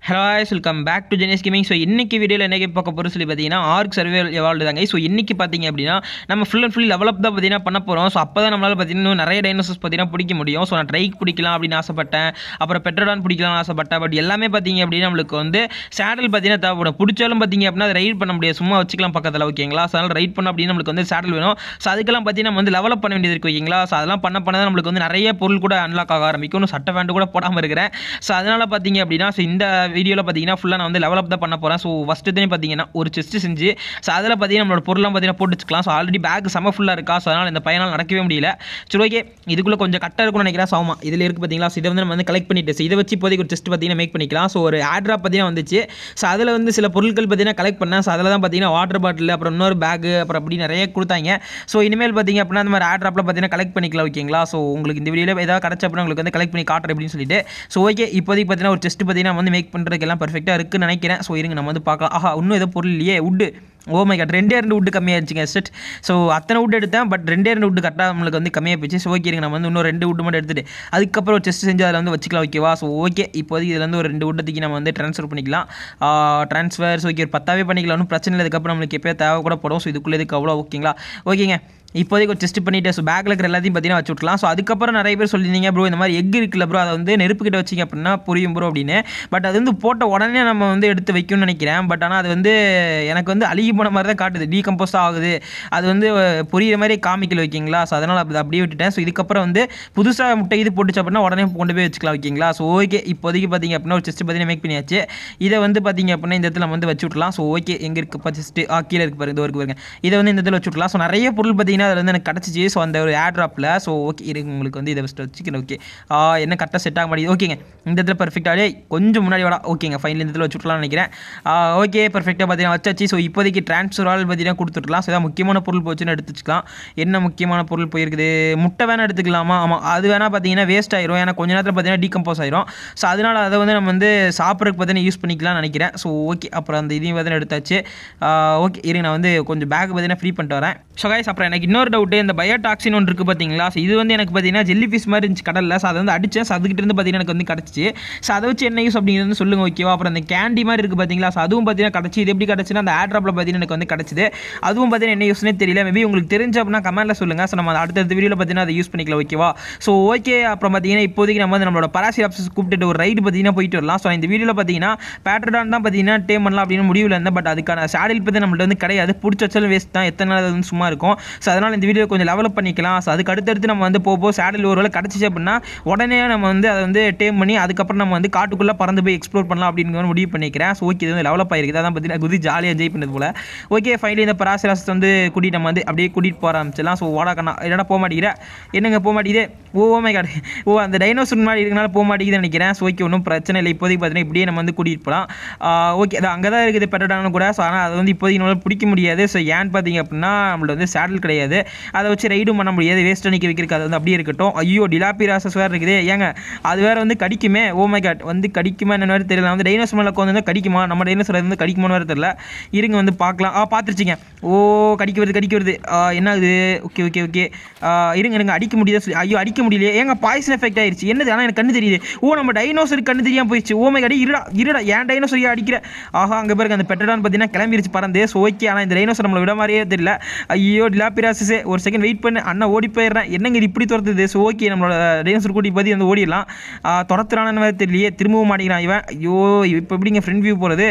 hello welcome back to Jenis gaming so இன்னைக்கு வீடியோவில் என்ன கேம் பார்க்க போகிறோம் சொல்லி பார்த்தீங்கன்னா ஆர்க் சர்வே எவால்டு தாங்க ஸோ இன்னைக்கு பார்த்தீங்க அப்படின்னா நம்ம ஃபுல் அண்ட் ஃபுல் டெவலப் தான் பார்த்தீங்கன்னா பண்ண போகிறோம் ஸோ அப்போ தான் நம்மளால் பார்த்தீங்கன்னா இன்னும் நிறைய டைனோசர்ஸ் பார்த்தீங்கன்னா பிடிக்க முடியும் ஸோ நான் ட்ரைக் பிடிக்கலாம் அப்படின்னு ஆசைப்பட்டேன் அப்புறம் பெட்ரோடான் பிடிக்கலாம்னு ஆசைப்பட்டேன் பட் எல்லாமே பார்த்தீங்க அப்படின்னா நம்மளுக்கு வந்து சேடல் பார்த்தீங்கன்னா தேவைப்படும் பிடிச்சாலும் பார்த்தீங்க அப்படின்னா அதை ரைட் பண்ண முடியாது சும்மா வச்சுக்கலாம் பக்கத்தில் ஓகேங்களா ஸோ அதனால் ரைட் பண்ண அப்படின்னு நம்மளுக்கு வந்து சேடல் வேணும் ஸோ அதுக்கெல்லாம் பார்த்தீங்கன்னா நம்ம வந்து லெவலப் பண்ண வேண்டியது இருக்கு ஓகேங்களா ஸோ அதெல்லாம் பண்ண பண்ண தான் நம்மளுக்கு வந்து நிறைய பொருள் கூட அன்லாக் ஆக ஆரம்பிக்கும் இன்னும் சட்டை பேண்ட் கூட போடாமல் இருக்கிறேன் ஸோ அதனால் பார்த்தீங்க அப்படின்னா ஸோ இந்த வீடியோவில் பார்த்தீங்கன்னா ஃபுல்லாக நான் வந்து லெவலப் தான் பண்ண போகிறேன் ஸோ ஃபஸ்ட்டு தான் பார்த்தீங்கன்னா ஒரு செஸ்ட் செஞ்சு ஸோ அதில் பார்த்தீங்கன்னா நம்மளோட பொருள்லாம் பார்த்தீங்கன்னா போட்டு வச்சுக்கலாம் ஸோ ஆல்ரெடி பேக் செம ஃபுல்லாக இருக்கா ஸோ அதனால் இந்த பையனால் நடக்கவே முடியல சரி ஓகே இதுக்குள்ளே கொஞ்சம் கட்டாக இருக்கும்னு நினைக்கிறேன் ஸோ ஆமாம் இதில் இருக்குது பார்த்தீங்களா ஸோ இதை வந்து நம்ம வந்து கலெக்ட் பண்ணிட்டு ஸோ இதை வச்சு இப்போதைக்கு ஒரு செஸ்ட் பார்த்தீங்கன்னா மேக் பண்ணிக்கலாம் ஸோ ஒரு ஆட்ராப் பார்த்தீங்கன்னா வந்துச்சு ஸோ அதில் வந்து சில பொருட்கள் பார்த்தீங்கன்னா கலெக்ட் பண்ணேன் ஸோ அதில் தான் பார்த்தீங்கன்னா வாட்டர் பாட்டில் அப்புறம் இன்னொரு பேக்கு அப்புறம் அப்படி நிறைய கொடுத்தாங்க ஸோ இனிமேல் பார்த்தீங்க அப்படின்னா அந்த மாதிரி ஆட்ராப்பில் பார்த்தீங்கன்னா கலெக்ட் பண்ணிக்கலாம் ஓகேங்களா ஸோ உங்களுக்கு இந்த வீடியோவில் ஏதாவது கிடச்ச அப்படின்னா உங்களுக்கு வந்து கலெக்ட் பண்ணி காட்டுறேன் அப்படின்னு சொல்லிட்டு ஸோ ஓகே இப்போதைக்கு பார்த்தீங்கன்னா ஒரு செஸ்ட் பார்த்தீங்கன்னா வந்து மேக் பண்ணுறதுக்கு எல்லாம் பர்ஃபெக்டாக இருக்குன்னு நினைக்கிறேன் ஸோ இருங்க நம்ம வந்து பார்க்கலாம் ஆஹா இன்னும் ஏதோ பொருள் இல்லையே உட்டு ஓ மை காட் ரெண்டே ரெண்டு உட்டு கம்மியாகிடுச்சுங்க செட் ஸோ அத்தனை உட் எடுத்தேன் பட் ரெண்டே ரெண்டு உட்டு கரெக்டாக நம்மளுக்கு வந்து கம்மியாக போச்சு ஸோ ஓகே நம்ம வந்து இன்னும் ரெண்டு உட்டு மட்டும் எடுத்துட்டு அதுக்கப்புறம் ஒரு செஸ்ட் செஞ்சு அதில் வந்து வச்சுக்கலாம் ஓகேவா ஸோ ஓகே இப்போதைக்கு இதில் வந்து ஒரு ரெண்டு உட்டத்துக்கு நம்ம வந்து ட்ரான்ஸ்ஃபர் பண்ணிக்கலாம் ட்ரான்ஸ்ஃபர் ஸோ ஓகே ஒரு பத்தாவே பண்ணிக்கலாம் ஒன்றும் பிரச்சனை இல்லை இதுக்கப்புறம் நம்மளுக்கு எப்போயோ தேவை கூட படும் ஸோ இதுக்குள்ளே இதுக்கு அவ்வளோ ஓகேங்களா ஓகேங்க இப்போதைக்கு ஒரு டெஸ்ட் பண்ணிவிட்டு ஸோ பேக்கில் இருக்கிற எல்லாத்தையும் பார்த்தீங்கன்னா வச்சு விட்லாம் ஸோ அதுக்கப்புறம் நிறைய பேர் சொல்லியிருந்தீங்க ப்ரோ இந்த மாதிரி எக் இருக்குல்ல ப்ரோ அதை வந்து நெருப்பு கிட்ட வச்சிங்க அப்படின்னா புரியும் ப்ரோ அப்படின்னு பட் அது வந்து போட்ட உடனே நம்ம வந்து எடுத்து வைக்கணும்னு நினைக்கிறேன் பட் ஆனால் அது வந்து எனக்கு வந்து அழுகி போன மாதிரி தான் காட்டுது டீகம்போஸ் ஆகுது அது வந்து புரியுற மாதிரி காமிக்கல வைக்கிங்களா ஸோ அதனால் அப்படி அப்படியே விட்டுட்டேன் ஸோ இதுக்கப்புறம் வந்து புதுசாக முட்டை இது போட்டுச்சு அப்படின்னா உடனே கொண்டு போய் வச்சுக்கலாம் ஓகேங்களா ஸோ ஓகே இப்போதைக்கு பார்த்தீங்க அப்படின்னா ஒரு செஸ்ட் பார்த்தீங்கன்னா மேக் பண்ணியாச்சு இதை வந்து பார்த்தீங்க அப்படின்னா இந்த இடத்துல நம்ம வந்து வச்சு விட்லாம் ஸோ ஓகே எங்கே இருக்குப்பா செஸ்ட்டு ஆ கீழே இருக்கு பாருங்க இது இருக்கு பாருங்க இதை வந்து இந்த இடத்துல வச்சு விட்லாம் ஸோ நிறைய பொருள் பார்த்தீங்கன்னா அதில் வந்து எனக்கு கிடச்சிச்சு ஸோ அந்த ஒரு ஏர் ட்ராப்பில் ஸோ ஓகே இருங்க உங்களுக்கு வந்து இதை ஃபஸ்ட்டு வச்சுக்கிறேன் ஓகே என்ன கரெக்டாக செட் ஆக மாட்டேங்குது ஓகேங்க இந்த இடத்துல பர்ஃபெக்டாகவே கொஞ்சம் முன்னாடி வாடா ஓகேங்க ஃபைனல் இந்த இடத்துல வச்சுட்லாம்னு நினைக்கிறேன் ஓகே பர்ஃபெக்டாக பார்த்தீங்கன்னா வச்சாச்சு ஸோ இப்போதைக்கு ட்ரான்ஸ்ஃபர் ஆல் பார்த்தீங்கன்னா கொடுத்துட்லாம் ஸோ ஏதாவது முக்கியமான பொருள் போச்சுன்னு எடுத்து வச்சுக்கலாம் என்ன முக்கியமான பொருள் போயிருக்குது முட்டை வேணால் எடுத்துக்கலாமா ஆமாம் அது வேணால் பார்த்தீங்கன்னா வேஸ்ட் ஆயிரும் ஏன்னா கொஞ்ச நேரத்தில் பார்த்தீங்கன்னா டீகம்போஸ் ஆயிரும் ஸோ அதனால் அதை வந்து நம்ம வந்து சாப்பிட்றதுக்கு பார்த்தீங்கன்னா யூஸ் பண்ணிக்கலாம்னு நினைக்கிறேன் ஸோ ஓகே அப்புறம் அந்த இதையும் பார்த்தீங்கன்னா எடுத்தாச்சு ஓகே இருங்க நான் வந்து கொஞ்சம் பேக் பார்த்தீங்கன்னா ஃப்ரீ பண்ணிட்டு வரேன் ஸோ கைஸ் அப்புறம் எனக்கு இன்னொரு டவுட்டு இந்த பயோடாக்சின் ஒன்று இருக்குது பார்த்தீங்களா ஸோ இது வந்து எனக்கு பார்த்தீங்கன்னா ஜெல்லி ஃபிஷ் மாதிரி இருந்துச்சு கடலில் ஸோ அதை வந்து அடித்தேன் ஸோ அதுக்கிட்ட இருந்து பார்த்தீங்கன்னா எனக்கு வந்து கிடச்சிச்சு ஸோ அதை வச்சு என்ன யூஸ் அப்படிங்கிறது வந்து சொல்லுங்கள் ஓகேவா அப்புறம் அந்த கேண்டி மாதிரி இருக்குது பார்த்தீங்களா ஸோ அதுவும் பார்த்தீங்கன்னா கிடச்சி இது எப்படி கிடச்சுன்னா அந்த ஆட்ராப்பில் பார்த்தீங்கன்னா எனக்கு வந்து கிடச்சிது அதுவும் பார்த்தீங்கன்னா என்ன யூஸ்னே தெரியல மேபி உங்களுக்கு தெரிஞ்ச அப்படின்னா கமெண்ட்டில் சொல்லுங்கள் ஸோ நம்ம அடுத்தடுத்த வீடியோவில் பார்த்தீங்கன்னா அதை யூஸ் பண்ணிக்கலாம் ஓகேவா ஸோ ஓகே அப்புறம் பார்த்தீங்கன்னா இப்போதைக்கு நம்ம வந்து நம்மளோட பராசி ஆப்ஸஸ் கூப்பிட்டு ஒரு ரைடு பார்த்தீங்கன்னா போயிட்டு வரலாம் ஸோ இந்த வீடியோவில் பார்த்தீங்கன்னா பேட்ரடான் தான் பார்த்தீங்கன்னா டேம் பண்ணலாம் அப்படின்னு முடிவில் இருந்தேன் பட் அதுக்கான சேடில் பற்றி நம்மள்ட்ட வந்து கிடையாது பிடிச்ச வச்சாலும் வேஸ்ட் தான் எத்தனை நாள் அது வந்து சும்மா இருக்கும் ஸோ அதனால் இந்த வீடியோ கொஞ்சம் லெவலப் பண்ணிக்கலாம் ஸோ அதுக்கு அடுத்தடுத்து நம்ம வந்து போக போக சேடல் ஒரு வேலை கிடச்சிச்சு அப்படின்னா உடனே நம்ம வந்து அதை வந்து டேம் பண்ணி அதுக்கப்புறம் நம்ம வந்து காட்டுக்குள்ளே பறந்து போய் எக்ஸ்ப்ளோர் பண்ணலாம் அப்படின்னு முடிவு பண்ணிக்கிறேன் ஸோ ஓகே இது வந்து லெவலப் ஆகிருக்கு அதான் பார்த்தீங்கன்னா குதி ஜாலியாக என்ஜாய் பண்ணது போல் ஓகே ஃபைனலி இந்த பராசராசத்தை வந்து கூட்டிகிட்டு நம்ம வந்து அப்படியே கூட்டிகிட்டு போக ஆரம்பிச்சிடலாம் ஸோ ஓடா கண்ணா என்னடா போக மாட்டேங்கிறேன் என்னங்க போக மாட்டேங்குது ஓ மை காட் ஓ அந்த டைனோசர் முன்னாடி இருக்கனால போக மாட்டேங்குதுன்னு நினைக்கிறேன் ஸோ ஓகே ஒன்றும் பிரச்சனை இல்லை இப்போதைக்கு பார்த்தீங்கன்னா இப்படியே நம்ம வந்து கூட்டிகிட்டு போகலாம் ஓகே அது அங்கே தான் இருக்குது பெட்டடானு கூட ஸோ ஆனால் அது வந்து இப்போதைக்கு நம்மளால் பிடிக்க முடியாது ஸோ ஏன்னு பார்த்தீங்க அப்படின்னா நம்மளோட வந்து சேடல் கிடையாது அதை வச்சு ரைடும் பண்ண முடியாது வேஸ்ட் அன்னைக்கு வைக்கிறதுக்கு அது வந்து அப்படியே இருக்கட்டும் ஐயோ டிலாப்பி ராசஸ் வேறு இருக்குது ஏங்க அது வேறு வந்து கடிக்குமே ஓ மை காட் வந்து கடிக்குமா என்னன்னு வேறு தெரியல வந்து டைனோசர் மேலே வந்து கடிக்குமா நம்ம டைனோசர் வந்து கடிக்குமான்னு வேறு தெரியல இருங்க வந்து பார்க்கலாம் ஆ பார்த்துருச்சிங்க ஓ கடிக்க வருது கடிக்க வருது என்ன இது ஓகே ஓகே ஓகே இருங்க இருங்க அடிக்க முடியாது சொல்லி ஐயோ அடிக்க முடியலையே ஏங்க பாய்சன் எஃபெக்ட் ஆயிடுச்சு என்னது ஆனால் எனக்கு கண்ணு தெரியுது ஓ நம்ம டைனோசருக்கு கண்ணு தெரியாமல் போயிடுச்சு ஓ மை காட் இருடா இருடா ஏன் டைனோசரியா அடிக்கிற ஆஹா அங்கே பாருங்க அந்த பெட்டடான்னு பார்த்தீங்கன்னா கிளம்பிருச்சு பறந்து ஸோ ஓகே ஆனால் இந்த டைனோசர் நம்மளை விட மாதிரியே தெரியல ஐயோ டிலாபிராசஸே ஒரு செகண்ட் வெயிட் பண்ணு அண்ணா ஓடி போயிடுறேன் என்னங்க இது இப்படி துரத்துது ஸோ ஓகே நம்மளோட டைனோசர் கூட்டி பற்றி வந்து ஓடிடலாம் துரத்துறானு தெரியலையே திரும்பவும் மாட்டேங்கிறான் இவன் ஐயோ இப்போ எப்படிங்க ஃப்ரெண்ட் வியூ போகிறது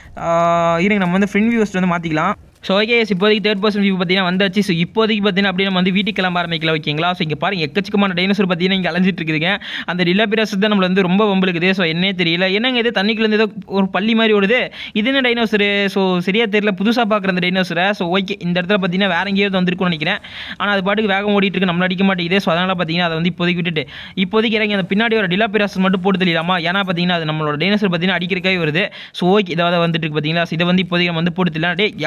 இருங்க நம்ம வந்து ஃப்ரெண்ட் வியூஸ்ட் வந்து மாற்றிக்கலாம் ஸோ ஓகே இப்போதைக்கு தேர்ட் பர்சன் வியூ பார்த்தீங்கன்னா வந்தாச்சு ஸோ இப்போதைக்கு பார்த்தீங்கன்னா அப்படியே நம்ம வந்து வீட்டுக்கு கிளம்ப ஆரம்பிக்கலாம் ஓகேங்களா ஸோ இங்கே பாருங்க எக்கச்சக்கமான டைனோசர் பார்த்தீங்கன்னா இங்கே அலைஞ்சிட்டு இருக்குதுங்க அந்த டிலபிராஸ் தான் நம்மள வந்து ரொம்ப வம்பளுக்குது ஸோ என்னே தெரியல என்னங்க இது தண்ணிக்குள்ளேருந்து ஏதோ ஒரு பள்ளி மாதிரி ஓடுது இது என்ன டைனோசரு ஸோ சரியாக தெரியல புதுசாக பார்க்குற அந்த டைனோசரை ஸோ ஓகே இந்த இடத்துல பார்த்தீங்கன்னா வேற எங்கேயாவது வந்திருக்கும்னு நினைக்கிறேன் ஆனால் அது பாட்டுக்கு வேகம் ஓடிட்டு இருக்கு நம்ம அடிக்க மாட்டேங்குது ஸோ அதனால் பார்த்தீங்கன்னா அதை வந்து இப்போதைக்கு விட்டுட்டு இப்போதைக்கு இறங்கி அந்த பின்னாடி ஒரு டிலாபிராஸ் மட்டும் போட்டு தெரியலாமா ஏன்னா பார்த்தீங்கன்னா அது நம்மளோட டைனோசர் பார்த்தீங்கன்னா அடிக்கிறக்காக வருது ஸோ ஓகே இதாவது வந்துட்டு இருக்கு பார்த்தீங்களா இதை வந்து இப்போதைக்கு நம்ம வந்து போட்டு தெரியலாம் டே யார் அடிக்கிற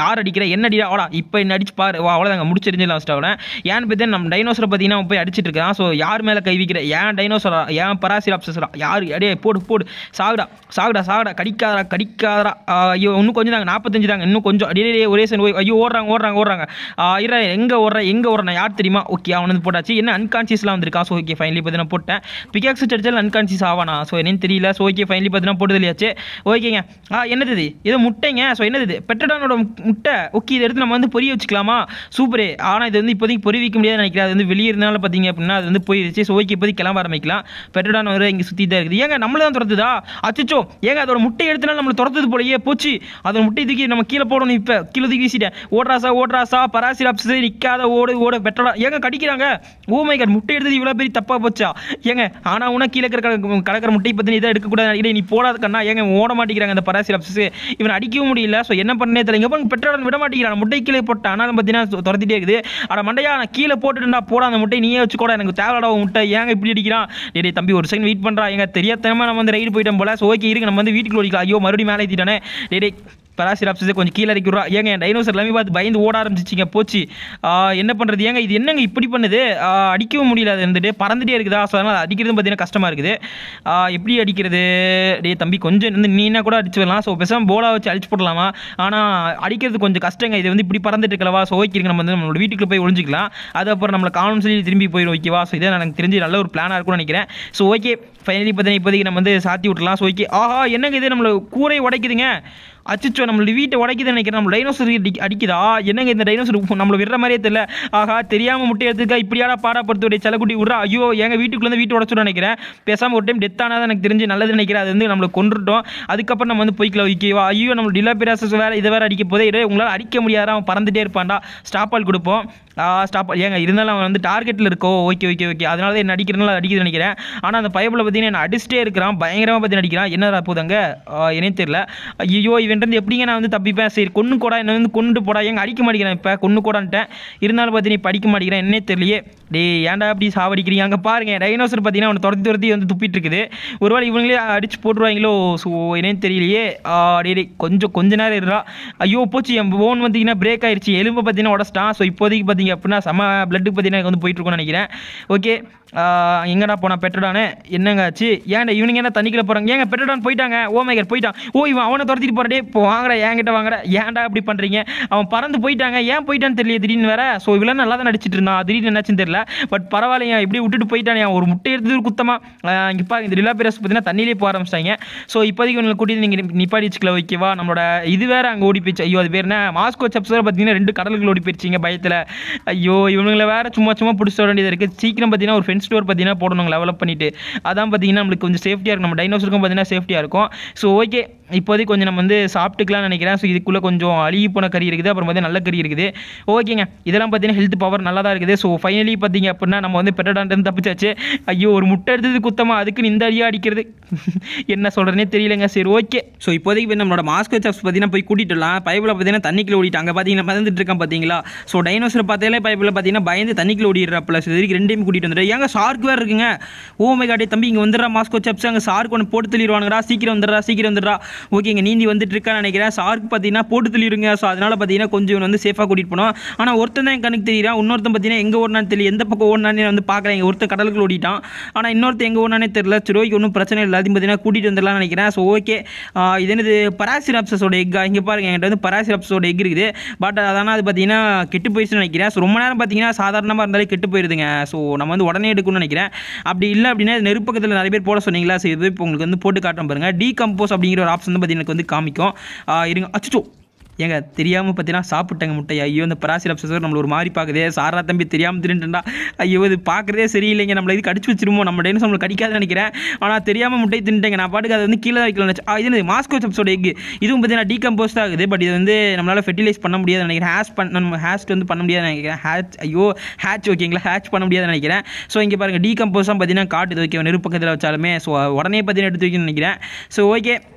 டே என்னடி ஓடா இப்போ என்ன அடிச்சு பாரு வா அவ்வளோதாங்க முடிச்சிருந்துலாம் லாஸ்ட்டாக ஏன்னு பார்த்தீங்கன்னா நம்ம டைனோசரை பார்த்தீங்கன்னா அவன் போய் அடிச்சிட்டு இருக்கான் ஸோ யார் மேலே கை வைக்கிற ஏன் டைனோசரா ஏன் பராசிராப்சஸரா யார் அடே போடு போடு சாகுடா சாகுடா சாகுடா கடிக்காதடா கடிக்காதடா ஆ, ஐயோ இன்னும் கொஞ்சம் தாங்க நாற்பத்தஞ்சு தாங்க இன்னும் கொஞ்சம் அடியே அடியே ஒரே சன் ஐயோ ஓடுறாங்க ஓடுறாங்க ஓடுறாங்க இற எங்கே ஓடுற எங்கே ஓடுறேன் யார் தெரியுமா ஓகே அவன் வந்து போட்டாச்சு என்ன அன்கான்சியஸ்லாம் வந்திருக்கான் ஸோ ஓகே ஃபைனலி பார்த்தீங்கன்னா போட்டேன் பிகாக்ஸ் அடிச்சாலும் அன்கான்சியஸ் ஆவானா ஸோ என்னன்னு தெரியல ஸோ ஓகே ஃபைனலி பார்த்தீங்கன்னா போட்டு தெரியாச்சு ஓகேங்க ஆ என்னது இது ஏதோ முட்டைங்க ஸோ என்னது இது பெட்டடானோட முட்டை ஓகே இதை எடுத்து நம்ம வந்து பொரிய வச்சுக்கலாமா சூப்பரே ஆனால் இது வந்து இப்போதைக்கு பொரிய வைக்க முடியாதுன்னு நினைக்கிறேன் அது வந்து வெளியே இருந்தாலும் பார்த்தீங்க அப்படின்னா அது வந்து போயிருச்சு ஸோ ஓகே இப்போதைக்கு கிளம்ப ஆரம்பிக்கலாம் பெட்டடான வர இங்கே சுற்றி தான் இருக்குது ஏங்க நம்மள தான் துரத்துதா அச்சோ ஏங்க அதோட முட்டை எடுத்தனால நம்மளை துரத்துது போலயே போச்சு அதோட முட்டை தூக்கி நம்ம கீழே போடணும் இப்போ கீழே தூக்கி வீசிட்டேன் ஓட்ராசா ஓட்ராசா பராசிராப்ஸ் நிற்காத ஓடு ஓட பெட்டடா ஏங்க கடிக்கிறாங்க ஓ மை காட் முட்டை எடுத்தது இவ்வளோ பெரிய தப்பாக போச்சா ஏங்க ஆனால் உனக்கு கீழே இருக்கிற கலக்க- கலக்கிற முட்டை பற்றி இதை எடுக்கக்கூடாது இடே நீ போடாத கண்ணா ஏங்க இவன் ஓட மாட்டேங்கிறாங்க அந்த பராசிராப்ஸ் இவன் அடிக்கவும் முடியல ஸோ என்ன பண்ணே தெரியல இங்கே பாருங்க பெட்ரோல் விட மாட்டேங்கிறான் முட்டை கீழே போட்டான் ஆனால் பார்த்தீங்கன்னா துரத்திட்டே இருக்குது அட மண்டையா நான் கீழே போட்டுட்டுடா போடா அந்த முட்டை நீயே வச்சுக்கோடா எனக்கு தேவையில்லாத உன் முட்டை ஏங்க இப்படி அடிக்கிறான் டேய் டேய் தம்பி ஒரு செகண்ட் வெயிட் பண்ணுறா எங்க தெரியாதனமா நம்ம வந்து ரைடு போயிட்டோம் போல ஸோ ஓகே இருக்கு நம்ம வந்து வீட்டுக்கு ஓடிக்கலாம் ஐயோ மறுபடியும் மேலே ஏற்றிட்டானே டேய் டேய் பராசிராப்ஸை கொஞ்சம் கீழே இறக்கி விட்றா ஏங்க என் டைனோசர் எல்லாமே பார்த்து பயந்து ஓட ஆரம்பிச்சிச்சிங்க போச்சு ஆ, என்ன பண்ணுறது ஏங்க இது என்னங்க இப்படி பண்ணுது ஆ, அடிக்கவும் முடியல அது இருந்துட்டு பறந்துட்டே இருக்குதா ஸோ அதனால் அடிக்கிறதும் பார்த்தீங்கன்னா கஷ்டமாக இருக்குது ஆ, எப்படி அடிக்கிறது டேய் தம்பி கொஞ்சம் இருந்து நீனா கூட அடிச்சு வரலாம் ஸோ பேசாம போலா வச்சு அடிச்சு போடலாமா ஆனால் அடிக்கிறது கொஞ்சம் கஷ்டங்க இது வந்து இப்படி பறந்துட்டு இருக்கலவா ஸோ ஓகே நம்ம வந்து நம்மளோட வீட்டுக்குள்ள போய் ஒழிஞ்சிக்கலாம் அதுக்கப்புறம் நம்மளை காணும் சொல்லி திரும்பி போயிடும் ஓகேவா ஸோ இதான் எனக்கு தெரிஞ்சு நல்ல ஒரு பிளானாக இருக்கும்னு நினைக்கிறேன் ஸோ ஓகே ஃபைனலி பார்த்தீங்கன்னா இப்போதைக்கு நம்ம வந்து சாத்தி விட்டுலாம் ஸோ ஓகே ஆஹா என்னங்க இது நம்மளை கூரை உடைக்குதுங்க அச்சோ நம்மளோட வீட்டை உடைக்குதுன்னு நினைக்கிறேன் நம்ம டைனோசர் அடி அடிக்குதா என்னங்க இந்த டைனோசர் நம்மளை விடுற மாதிரியே தெரியல ஆஹா தெரியாமல் முட்டை எடுத்துக்கா இப்படியாடா பாடாப்படுத்துடைய செலக்குட்டி விட்றா ஐயோ எங்கள் வீட்டுக்குள்ளே வீட்டு உடச்சுடும் நினைக்கிறேன் பேசாமல் ஒரு டைம் டெத் ஆனால் எனக்கு தெரிஞ்சு நல்லது நினைக்கிறேன் அது வந்து நம்மளை கொண்டுட்டோம் அதுக்கப்புறம் நம்ம வந்து போய்க்கலாம் ஓகேவா ஐயோ நம்ம டிலாபிராசஸ் வேறு இதை வேறு அடிக்க போதே இரு, உங்களால் அடிக்க முடியாதா அவன் பறந்துட்டே இருப்பான்டா ஸ்டாப் ஆல் கொடுப்போம் ஸ்டாப் ஏங்க இருந்தாலும் அவன் வந்து டார்கெட்டில் இருக்கோ ஓகே ஓகே ஓகே அதனால தான் என்ன அடிக்கிறனால அடிக்குது நினைக்கிறேன் ஆனால் அந்த பயபில் பார்த்தீங்கன்னா என்ன அடிச்சிட்டே இருக்கிறான் பயங்கரமாக பற்றி நடிக்கிறான் என்னடா போதாங்க என்னன்னு தெரியல ஐயோ இவன் இருந்து எப்படிங்க நான் வந்து தப்பிப்பேன் சரி கொண்டு கூடா என்ன வந்து கொண்டு போடா எங்க அடிக்க மாட்டேங்கிறேன் இப்போ கொண்டு கூடான்ட்டேன் இருந்தாலும் பார்த்தீங்கன்னா இப்போ அடிக்க மாட்டேங்கிறேன் என்னே தெரியலையே டேய் ஏன்டா அப்படி சாவடிக்கிறீங்க அங்கே பாருங்க டைனோசர் பார்த்தீங்கன்னா அவனை துரத்தி துரத்தி வந்து துப்பிட்டு இருக்குது ஒருவேளை இவங்களே அடிச்சு போட்டுருவாங்களோ ஸோ என்னன்னு தெரியலையே ஆ, டேய் டேய், கொஞ்சம் கொஞ்ச நேரம் இருடா ஐயோ போச்சு என் போன் பார்த்தீங்கன்னா பிரேக் ஆயிடுச்சு எலும்பை பார்த்தீங்கன்னா உடச்சிட்டான் ஸோ இப்போதைக்கு பார்த்தீங்க அப்படின்னா செம பிளட்டுக்கு பார்த்தீங்கன்னா எனக்கு வந்து போயிட்டு இருக்கோம்னு நினைக்கிறேன் ஓகே எங்கடா போனா பெட்ரோடானே என்னங்க ஆச்சு ஏன்டா இவனுங்க என்ன தண்ணிக்குள்ள போறாங்க ஏங்க பெட்ரோடான் போயிட்டாங்க ஓ மைகர் போயிட்டான் ஓ இவன் அவனை துரத்திட்டு போறடே இப்போ வாங்கடா என்கிட்ட வாங்கடா ஏன்டா இப்படி பண்றீங்க அவன் பறந்து போயிட்டாங்க ஏன் போயிட்டான்னு தெரியல திடீர்னு வேற ஸோ இவ்வளோ நல்லா தான் நடிச்சிட்டு இருந்தான் திடீர்னு என்னாச்சுன்னு தெரியல பட் பரவாயில்லையா இப்படி விட்டுட்டு போயிட்டானே அவன் ஒரு முட்டை எடுத்து குத்தமா ஆஹ் இங்க பாருங்க இந்த ரிலாபிரஸ் பார்த்தீங்கன்னா தண்ணியிலே போக ஆரம்பிச்சிட்டாங்க ஸோ இப்போதைக்கு உங்களை கூட்டிட்டு நீங்கள் நிப்பாடி வச்சுக்கல ஓகேவா நம்மளோட இது வேற அங்கே ஓடி போயிடுச்சு ஐயோ அது பேர் என்ன மாஸ்கோ சப்ஸ் வேறு பார்த்தீங்கன்னா ரெண்டு கடலுக்கு ஓடி போயிடுச்சிங்க பயத்தில் ஐயோ இவனுங்களை வேற சும்மா சும்மா பிடிச்ச விட வேண்டியது இருக்குது சீக்கிரம் பார்த்தீங்கன்னா ஒரு ஃபென்ஸ் ஸ்டோர் பார்த்தீங்கன்னா போடணும் டெவலப் பண்ணிட்டு அதான் பார்த்தீங்கன்னா நம்மளுக்கு கொஞ்சம் சேஃப்டியாக இருக்கும் நம்ம டைனோசருக்கும் பார்த்தீங்கன்னா சேஃப்டியாக இருக்கும் ஸோ ஓகே இப்போதைக்கு கொஞ்சம் நம்ம வந்து சாப்பிட்டுக்கலாம்னு நினைக்கிறேன் ஸோ இதுக்குள்ளே கொஞ்சம் அழுகி போன கறி இருக்குது அப்புறம் வந்து நல்ல கறி இருக்குது ஓகேங்க இதெல்லாம் பார்த்தீங்கன்னா ஹெல்த் பவர் நல்லா தான் இருக்குது ஸோ ஃபைனலி பார்த்தீங்க அப்படின்னா நம்ம வந்து பெட்டடான்ட்டு தப்பிச்சாச்சு ஐயோ ஒரு முட்டை எடுத்தது குத்தமா அதுக்குன்னு இந்த அடியாக அடிக்கிறது என்ன சொல்கிறேனே தெரியலங்க சரி ஓகே ஸோ இப்போதைக்கு போய் நம்மளோட மாஸ்கோ சாப்ஸ் பார்த்தீங்கன்னா போய் கூட்டிட்டுலாம் பைப்பில் பார்த்தீங்கன்னா தண்ணிக்குள்ள ஓடிட்டாங்க பார்த்தீங்கன்னா மறந்துட்டு இருக்கான் பார்த்தீங்களா ஸோ டைனோசர் பார்த்தாலே பைப்பில் பார்த்தீங்கன்னா பயந்து தண்ணிக்குள்ள ஓடிடுறாப்புல ஸோ இதுக்கு ரெண்டையும் கூட்டிட்டு வந்துட்டு ஏங்க ஷார்க் வேறு இருக்குங்க ஓ மை காடே தம்பி இங்கே வந்துடுறா மாஸ்கோ சாப்ஸ் அங்கே ஷார்க் ஒன்று போட்டு தள்ளிடுவானுங்கடா சீக்கிரம் வந்துடுறா சீக்கிரம் வந்துடுறா ஓகே இங்கே நீந்தி வந்துட்டு இருக்கான்னு நினைக்கிறேன் ஷார்க் பார்த்தீங்கன்னா போட்டு தள்ளிடுங்க ஸோ அதனால பார்த்தீங்கன்னா கொஞ்சம் இவனை வந்து சேஃபாக கூட்டிட்டு போனோம் ஆனால் ஒருத்தன் தான் என் கணக்கு தெரியுறான் இன்னொருத்தன் பார்த்தீங்கன்னா எங்கே ஓடினான்னு தெரியல எந்த பக்கம் ஓடினான்னு வந்து பார்க்குறேன் இங்கே ஒருத்தன் கடலுக்கு ஓடிட்டான் ஆனால் இன்னொருத்தன் எங்கே ஓடினானே தெரியல சரி ஓகே ஒன்றும் பிரச்சனை இல்லை எல்லாத்தையும் பார்த்தீங்கன்னா கூட்டிகிட்டு வந்துடலாம்னு நினைக்கிறேன் ஸோ ஓகே இது என்னது பராசிராப்சஸோட எக்கா இங்கே பாருங்க என்கிட்ட வந்து பராசிராப்ஸோட எக் இருக்குது பட் அதனால் அது பார்த்தீங்கன்னா கெட்டு போயிடுச்சுன்னு நினைக்கிறேன் ஸோ ரொம்ப நேரம் பார்த்தீங்கன்னா சாதாரணமாக இருந்தாலே கெட்டு போயிருதுங்க ஸோ நம்ம வந்து உடனே எடுக்கணும்னு நினைக்கிறேன் அப்படி இல்லை அப்படின்னா இது நெருப்பக்கத்தில் நிறைய பேர் போட சொன்னீங்களா ஸோ இது இப்போ உங்களுக்கு வந்து போட்டு காட்டுறேன் பாருங்க டீகம்போஸ் அப்படிங்கிற ஒரு ஆப்ஷன் வந்து பார்த்தீங்கன்னா எனக்கு வந்து காமிக்கும் ஆ, இருங்க அச்சோ ஏங்க தெரியாமல் பார்த்தீங்கன்னா சாப்பிட்டேங்க முட்டை ஐயோ இந்த பராசிரப்சர் நம்மள ஒரு மாதிரி பார்க்குதே சாரா தம்பி தெரியாமல் திருண்டுண்டா ஐயோ இது பார்க்குறதே சரியில்லைங்க நம்மள இது கடிச்சு வச்சிருமோ நம்ம டைனோஸ் நம்மளை கடிக்காதுன்னு நினைக்கிறேன் ஆனால் தெரியாமல் முட்டை தின்ட்டேங்க நான் பாட்டுக்கு அதை வந்து கீழே தான் வைக்கலாம்னு நினச்சேன் ஆ, இது என்னது மாஸ்கோ சப்ஸோட எக் இதுவும் பார்த்தீங்கன்னா டீகம்போஸ் தான் ஆகுது பட் இது வந்து நம்மளால் ஃபெர்டிலைஸ் பண்ண முடியாதுன்னு நினைக்கிறேன் ஹேஷ் பண்ண நம்ம ஹேஸ்ட் வந்து பண்ண முடியாதுன்னு நினைக்கிறேன் ஹேச் ஐயோ ஹேட்ச் ஓகேங்களா ஹேட்ச் பண்ண முடியாதுன்னு நினைக்கிறேன் ஸோ இங்கே பாருங்கள் டீகம்போஸாக பார்த்தீங்கன்னா காட்டுது ஓகே நெருப்பக்கத்தில் வச்சாலுமே ஸோ உடனே பார்த்தீங்கன்னா எடுத்து வைக்கணும்னு நினைக்கிறேன் ஸோ ஓகே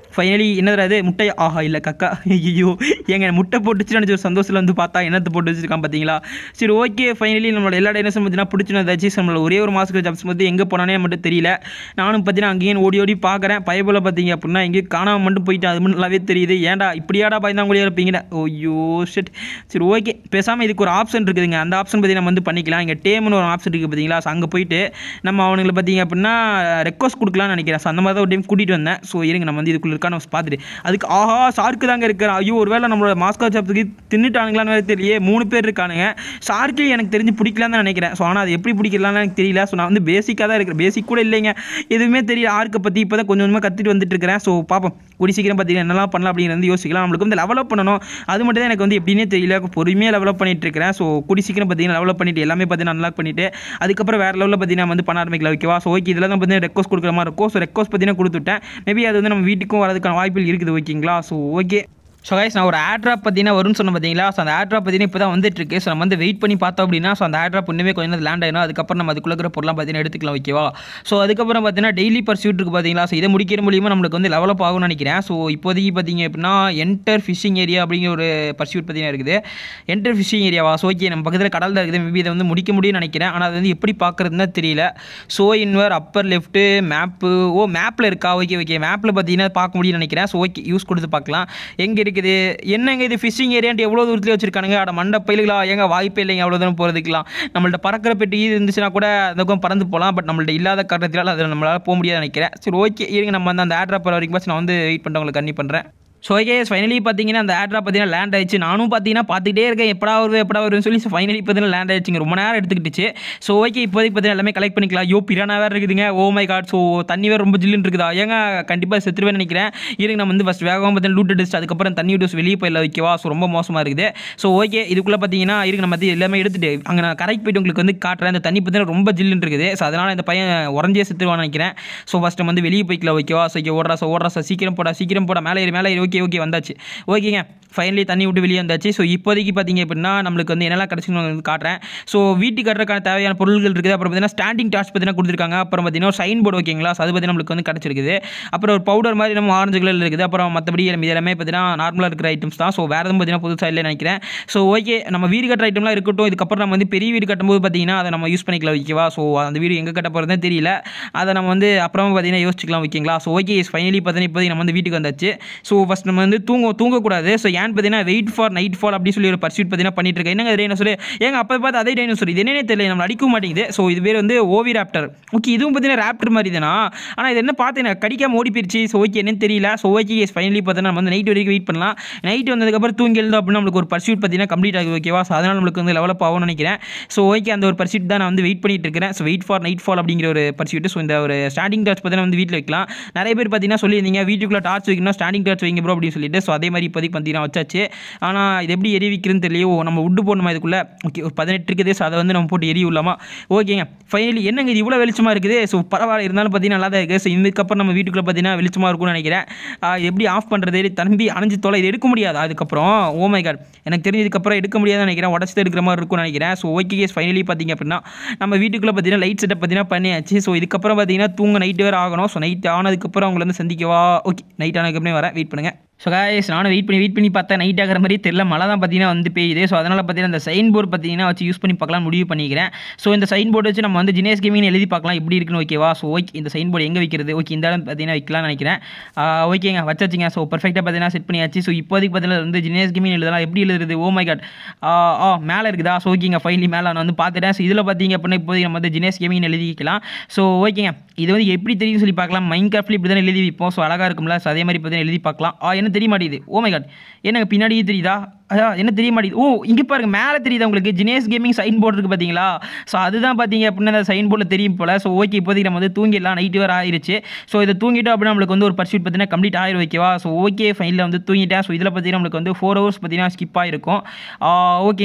ஃபைனலி என்னது அது முட்டை ஆஹா இல்லை கக்கா ஐயோ ஏங்க முட்டை போட்டுச்சு நினச்ச ஒரு சந்தோஷத்தில் வந்து பார்த்தா என்னத்தை போட்டு வச்சிருக்கான் பார்த்தீங்களா சரி ஓகே ஃபைனலி நம்மளோட எல்லா டைனஸும் பார்த்தீங்கன்னா பிடிச்சிருந்தாச்சு நம்மளோட ஒரே ஒரு மாஸ்க்கு ஜப்ஸ் வந்து எங்கே போனானே மட்டும் தெரியல நானும் பார்த்தீங்கன்னா அங்கேயும் ஓடி ஓடி பார்க்குறேன் பயபோல் பார்த்தீங்க அப்படின்னா எங்கேயும் காணாமல் மட்டும் போயிட்டு அது மட்டும் நல்லாவே தெரியுது ஏன்டா இப்படியாடா பயந்தாங்கூடியா இருப்பீங்கடா ஐயோ ஷிட் சரி ஓகே பேசாமல் இதுக்கு ஒரு ஆப்ஷன் இருக்குதுங்க அந்த ஆப்ஷன் பற்றி நம்ம வந்து பண்ணிக்கலாம் இங்கே டேம்னு ஒரு ஆப்ஷன் இருக்குது பார்த்தீங்களா ஸோ அங்கே போயிட்டு நம்ம அவனுங்களை பார்த்தீங்க அப்படின்னா ரெக்வஸ்ட் கொடுக்கலாம்னு நினைக்கிறேன் ஸோ அந்த மாதிரி தான் ஒரு டைம் கூட்டிகிட்டு வந்தேன் ஸோ இருங்க நம்ம வந்து இதுக்குள்ள இருக்கான்னு பார்த்துட்டு அதுக்கு ஆஹா ஷார்க்கு தாங்க இருக்கிறான் ஐயோ ஒருவேளை நம்மளோட மாஸ்கோ சாப்ஸுக்கு தின்னுட்டானுங்களான்னு வேறு தெரியலையே மூணு பேர் இருக்கானுங்க ஷார்க்கு எனக்கு தெரிஞ்சு பிடிக்கலான்னு தான் நினைக்கிறேன் ஸோ ஆனால் அது எப்படி பிடிக்கலாம்னு எனக்கு தெரியல ஸோ நான் வந்து பேசிக்காக தான் இருக்கிறேன் பேசிக் கூட இல்லைங்க எதுவுமே தெரியல ஆர்க்கை பற்றி இப்போ தான் கொஞ்சம் கொஞ்சமாக கற்றுட்டு வந்துட்டு இருக்கிறேன் ஸோ பார்ப்போம் கூடி சீக்கிரம் பார்த்தீங்கன்னா என்னெல்லாம் பண்ணலாம் அப்படிங்கிறது வந்து யோசிக்கலாம் நம்மளுக்கு வந்து லெவலப் பண்ணணும் அது மட்டும் தான் எனக்கு வந்து எப்படின்னே தெரியல பொறுமையாக டெவலப் பண்ணிட்டு இருக்கிறேன் ஸோ கூடி சீக்கிரம் பார்த்தீங்கன்னா டெவலப் பண்ணிட்டு எல்லாமே பார்த்தீங்கன்னா அன்லாக் பண்ணிட்டு அதுக்கப்புறம் வேறு லெவலில் பார்த்தீங்கன்னா வந்து பண்ண ஆரம்பிக்கலாம் ஓகேவா ஸோ ஓகே இதில் தான் பார்த்தீங்கன்னா ரெக்வஸ்ட் கொடுக்குற மாதிரி இருக்கும் ஸோ ரெக்வஸ்ட் பார்த்தீங்கன்னா கொடுத்துட்டேன் மேபி அது வந்து நம்ம வீட்டுக்கும் வரதுக்கான வாய்ப்புகள் இருக்குது ஓகேங்களா ஸோ ஓகே ஸோ கைஸ் நான் ஒரு ஆட்ராப் பார்த்தீங்கன்னா வரும்னு சொன்ன பார்த்தீங்களா ஸோ அந்த ஆட்ராப் பார்த்தீங்கன்னா இப்போ தான் வந்துட்டு இருக்கு ஸோ நம்ம வந்து வெயிட் பண்ணி பார்த்தோம் அப்படின்னா ஸோ அந்த ஆட்ராப் இன்னுமே கொஞ்சம் நேரம் லேண்ட் ஆயிடும் அதுக்கப்புறம் நம்ம அதுக்குள்ள இருக்கிற பொருளாக பார்த்தீங்கன்னா எடுத்துக்கலாம் ஓகேவா ஸோ அதுக்கப்புறம் பார்த்தீங்கன்னா டெய்லி பர்சியூட் இருக்கு பார்த்தீங்களா ஸோ இதை முடிக்கிற மூலியமாக நம்மளுக்கு வந்து லெவலப் ஆகும்னு நினைக்கிறேன் ஸோ இப்போதைக்கு பார்த்தீங்க அப்படின்னா என்டர் ஃபிஷிங் ஏரியா அப்படிங்கிற ஒரு பர்சியூட் பார்த்தீங்கன்னா இருக்குது என்டர் ஃபிஷிங் ஏரியாவா ஸோ ஓகே நம்ம பக்கத்தில் கடல் தான் இருக்குது மேபி இதை வந்து முடிக்க முடியும்னு நினைக்கிறேன் ஆனால் அது வந்து எப்படி பார்க்குறதுன்னு தெரியல so in our upper left map oh மேப்பில் இருக்கா ஓகே ஓகே மேப்பில் பார்த்தீங்கன்னா பார்க்க முடியும்னு நினைக்கிறேன் ஸோ ஓகே யூஸ் கொடுத்து பார்க்கலாம் எங்கே இருக்குது என்னங்க இது ஃபிஷிங் ஏரியான்ட்டு எவ்வளோ தூரத்தில் வச்சிருக்கானுங்க அட மண்டை பயிலுகளா ஏங்க வாய்ப்பே இல்லைங்க அவ்வளோ தூரம் போகிறதுக்கலாம் நம்மள்ட்ட பறக்கிற பெட்டி இது இருந்துச்சுன்னா கூட அந்த பக்கம் பறந்து போகலாம் பட் நம்மள்ட்ட இல்லாத காரணத்தினால அதில் நம்மளால் போக முடியாதுன்னு நினைக்கிறேன் சரி ஓகே இருங்க நம்ம வந்து அந்த ஆட்ரா போகிற வரைக்கும் பஸ் நான் வந்து வெயிட் பண்ணிட்டு உங்களுக்கு கண்ணி பண்ணுறேன் ஸோ ஓகே ஃபைனலி பார்த்தீங்கன்னா அந்த ஆட்ரா பார்த்தீங்கன்னா லேண்ட் ஆயிடுச்சு நானும் பார்த்தீங்கன்னா பார்த்துக்கிட்டே இருக்கேன் எப்படா வருது எப்படா வருதுன்னு சொல்லி ஃபைனலி பார்த்தீங்கன்னா லேண்ட் ஆயிடுச்சுங்க ரொம்ப நேரம் எடுத்துக்கிட்டுச்சு ஸோ ஓகே இப்போதைக்கு பார்த்தீங்கன்னா எல்லாமே கலெக்ட் பண்ணிக்கலாம் யோ பிரானா வேறு இருக்குதுங்க ஓ மை காட் ஸோ தண்ணி வேறு ரொம்ப ஜில்லுன்னு இருக்குதா ஏங்க கண்டிப்பாக செத்துருவேன் நினைக்கிறேன் இருங்க நம்ம வந்து ஃபஸ்ட் வேகமாக பார்த்தீங்கன்னா லூட் அடிச்சு அதுக்கப்புறம் தண்ணி விட்டு வெளியே போயிடல வைக்கவா ஸோ ரொம்ப மோசமாக இருக்குது ஸோ ஓகே இதுக்குள்ளே பார்த்தீங்கன்னா இருக்கு நம்ம வந்து எல்லாமே எடுத்துட்டு அங்கே நான் கரைக்கு போயிட்டு உங்களுக்கு வந்து காட்டுறேன் அந்த தண்ணி பார்த்தீங்கன்னா ரொம்ப ஜில்லுன்னு இருக்குது ஸோ அதனால் இந்த பையன் உடஞ்சே செத்துருவான்னு நினைக்கிறேன் ஸோ ஃபஸ்ட்டு வந்து வெளியே போய்க்கலாம் ஓகேவா ஸோ இங்கே ஓடுறா ஸோ ஓடுறா ஸோ சீக்கிரம் போடா சீக்கிரம் போடா மேலே ஏறி மேலே ஏறி ஓகே ஓகே வந்தாச்சு ஓகேங்க ஃபைனலி தண்ணி விட்டு வெளியே வந்தாச்சு ஸோ இப்போதைக்கு பார்த்தீங்க அப்படின்னா நம்மளுக்கு வந்து என்னெல்லாம் கிடச்சின்னு வந்து காட்டுறேன் ஸோ வீட்டுக்கு கட்டுறதுக்கான தேவையான பொருட்கள் இருக்குது அப்புறம் பார்த்தீங்கன்னா ஸ்டாண்டிங் டார்ச் பார்த்தீங்கன்னா கொடுத்துருக்காங்க அப்புறம் பார்த்தீங்கன்னா சைன் போர்டு ஓகேங்களா ஸோ அது பார்த்தீங்கன்னா நம்மளுக்கு வந்து கிடச்சிருக்குது அப்புறம் ஒரு பவுடர் மாதிரி நம்ம ஆரஞ்சு கலர் இருக்குது அப்புறம் மற்றபடி இது எல்லாமே பார்த்தீங்கன்னா நார்மலாக இருக்கிற ஐட்டம்ஸ் தான் ஸோ வேறு எதுவும் பார்த்தீங்கன்னா புதுசாக இல்லை நினைக்கிறேன் ஸோ ஓகே நம்ம வீடு கட்டுற ஐட்டம்லாம் இருக்கட்டும் இதுக்கப்புறம் நம்ம வந்து பெரிய வீடு கட்டும்போது பார்த்தீங்கன்னா அதை நம்ம யூஸ் பண்ணிக்கலாம் ஓகேவா ஸோ அந்த வீடு எங்கே கட்ட போகிறதுன்னு தெரியல அதை நம்ம வந்து அப்புறமா பார்த்தீங்கன்னா யோசிச்சுக்கலாம் ஓகேங்களா ஸோ ஓகே ஃபைனலி பார்த்தீங்கன்னா இப்போதைக்கு நம்ம வந்து வீட்டுக்கு வந்தாச்சு ஸோ ஃபஸ்ட் நம்ம வந்து தூங்க தூங்கக்கூடாது ஸோ ஏன்னு பார்த்தீங்கன்னா வெயிட் ஃபார் நைட் ஃபால் அப்படி சொல்லி ஒரு பர்சியூட் பார்த்தீங்கன்னா பண்ணிட்டு இருக்கேன் என்னங்க டைனோசர் ஏங்க அப்போ பார்த்து அதே டைனோசர் இது என்னன்னே தெரியல நம்ம அடிக்க மாட்டேங்குது ஸோ இது பேர் வந்து ஓவி ராப்டர் ஓகே இதுவும் பார்த்தீங்கன்னா ராப்டர் மாதிரி தானா ஆனால் இது என்ன பார்த்தீங்கன்னா கடிக்காம ஓடி போயிருச்சு ஸோ ஓகே என்னன்னு தெரியல ஸோ ஓகே ஃபைனலி பார்த்தீங்கன்னா நம்ம வந்து நைட் வரைக்கும் வெயிட் பண்ணலாம் நைட் வந்ததுக்கப்புறம் தூங்கி எழுந்தோம் அப்படின்னா நம்மளுக்கு ஒரு பர்சியூட் பார்த்தீங்கன்னா கம்ப்ளீட் ஆகுது ஓகேவா ஸோ அதனால் நம்மளுக்கு வந்து லெவலப் ஆகும்னு நினைக்கிறேன் ஸோ ஓகே அந்த ஒரு பர்சியூட் தான் நான் வந்து வெயிட் பண்ணிட்டு இருக்கிறேன் so wait for nightfall அப்படிங்கிற ஒரு பர்சியூட் ஸோ இந்த ஒரு ஸ்டாண்டிங் டார்ச் பார்த்தீங்கன்னா வந்து வீட்டில் வைக்கலாம் நிறைய பேர் பார்த்தீங்கன்னா சொல்லியிருந்தீங்க வீட்டுக்குள்ளே டார்ச் வைக்கணும் ஸ்டாண்டிங் டார்ச் வைங்க ப்ரோ அப்படின்னு சொல்லிட்டு ஸோ அதே மாதிரி இப்போதைக்கு பார்த்தீங்கன்னா வச்சாச்சு ஆனால் இது எப்படி எரிவிக்கிறதுன்னு தெரியலையோ நம்ம உட்டு போடணுமா இதுக்குள்ளே ஓகே ஒரு பதினெட்டு இருக்குது ஸோ அதை வந்து நம்ம போட்டு எரி விடலாமா ஓகேங்க ஃபைனலி என்னங்க இது இவ்வளோ வெளிச்சமாக இருக்குது ஸோ பரவாயில்ல இருந்தாலும் பார்த்தீங்கன்னா நல்லா தான் இருக்குது ஸோ இதுக்கப்புறம் நம்ம வீட்டுக்குள்ளே பார்த்தீங்கன்னா வெளிச்சமாக இருக்கும்னு நினைக்கிறேன் ஆஹ் இது எப்படி ஆஃப் பண்ணுறது தம்பி அணைஞ்சு தொலை இது எடுக்க முடியாது அதுக்கப்புறம் ஓ மை காட் எனக்கு தெரிஞ்சதுக்கப்புறம் எடுக்க முடியாதுன்னு நினைக்கிறேன் உடச்சி எடுக்கிற மாதிரி இருக்கும்னு நினைக்கிறேன் ஸோ ஓகே கேஸ் ஃபைனலி பார்த்தீங்க அப்படின்னா நம்ம வீட்டுக்குள்ளே பார்த்தீங்கன்னா லைட் செட்டப் பார்த்தீங்கன்னா பண்ணியாச்சு ஸோ இதுக்கப்புறம் பார்த்தீங்கன்னா தூங்க நைட்டு வேறு ஆகணும் ஸோ நைட் ஆனதுக்கப்புறம் அவங்கள வந்து சந்திக்கவா ஓகே நைட் ஆனதுக்கப்புறம் வரேன் வெயிட் பண்ணுங்கள் ஸோ காய்ஸ் நானும் வெயிட் பண்ணி வெயிட் பண்ணி பார்த்தா நைட் ஆகிற மாதிரி தெரியல மழை தான் பார்த்தீங்கன்னா வந்து பெய்யுது ஸோ அதனால் பார்த்தீங்கன்னா இந்த சைன் போர்டு பார்த்தீங்கன்னா வச்சு யூஸ் பண்ணி பார்க்கலாம் முடிவு பண்ணிக்கிறேன் ஸோ இந்த சைன் போர்டு வச்சு நம்ம வந்து ஜினேஸ் கேமிங் எழுதி பார்க்கலாம் எப்படி இருக்குன்னு ஓகேவா ஸோ ஓகே இந்த சைன் போர்டு எங்கே வைக்கிறது ஓகே இந்த இடம் பார்த்தீங்கன்னா வைக்கலாம்னு நினைக்கிறேன் ஆஹ் ஓகேங்க வச்சாச்சுங்க ஸோ பர்ஃபெக்டாக பார்த்தீங்கன்னா செட் பண்ணியாச்சு ஸோ இப்போதைக்கு பார்த்தீங்கன்னா வந்து ஜினேஸ் கேமிங் எழுதலாம் எப்படி எழுதுறது ஓ மை காட் ஆ மேலே இருக்குதா ஸோ ஓகேங்க ஃபைனலி மேலே நான் வந்து பார்த்துட்டேன் ஸோ இதில் பார்த்தீங்க அப்படின்னா இப்போதைக்கு நம்ம வந்து ஜினேஸ் கேமிங் எழுதிக்கலாம் ஸோ ஓகேங்க இது வந்து எப்படி தெரியும்னு சொல்லி பார்க்கலாம் மைண்ட் கிராஃப்ட்ல இப்படி தான் எழுதி வைப்போம் ஸோ அழகாக இருக்கும்ல ஸோ அதே மாதிரி பார்த்தீங்கன்னா எழுதி பார்க்கலாம் ஆ என்ன தெரிய மாட்டேங்குது ஓ மை காட் என்னங்க பின்னாடியே தெரியுதா அதான் என்ன தெரிய மாட்டேங்குது ஓ இங்கே பாருங்க மேலே தெரியுதா உங்களுக்கு ஜினேஸ் கேமிங் சைன் போர்டு இருக்குது பார்த்தீங்களா ஸோ அதுதான் பார்த்தீங்க அப்படின்னா அந்த சைன் போர்டில் தெரியும் போல் ஸோ ஓகே இப்போதைக்கு நம்ம வந்து தூங்கிடலாம் நைட்டு வேறு ஆயிருச்சு ஸோ இதை தூங்கிட்டோம் அப்படின்னா நம்மளுக்கு வந்து ஒரு பர்சூட் பார்த்தீங்கன்னா கம்ப்ளீட் ஆயிரும் ஓகேவா ஸோ ஓகே ஃபைனில் வந்து தூங்கிட்டேன் ஸோ இதில் பார்த்தீங்கன்னா நம்மளுக்கு வந்து ஃபோர் ஹவர்ஸ் பார்த்தீங்கன்னா ஸ்கிப் ஆகிருக்கும் ஓகேங்க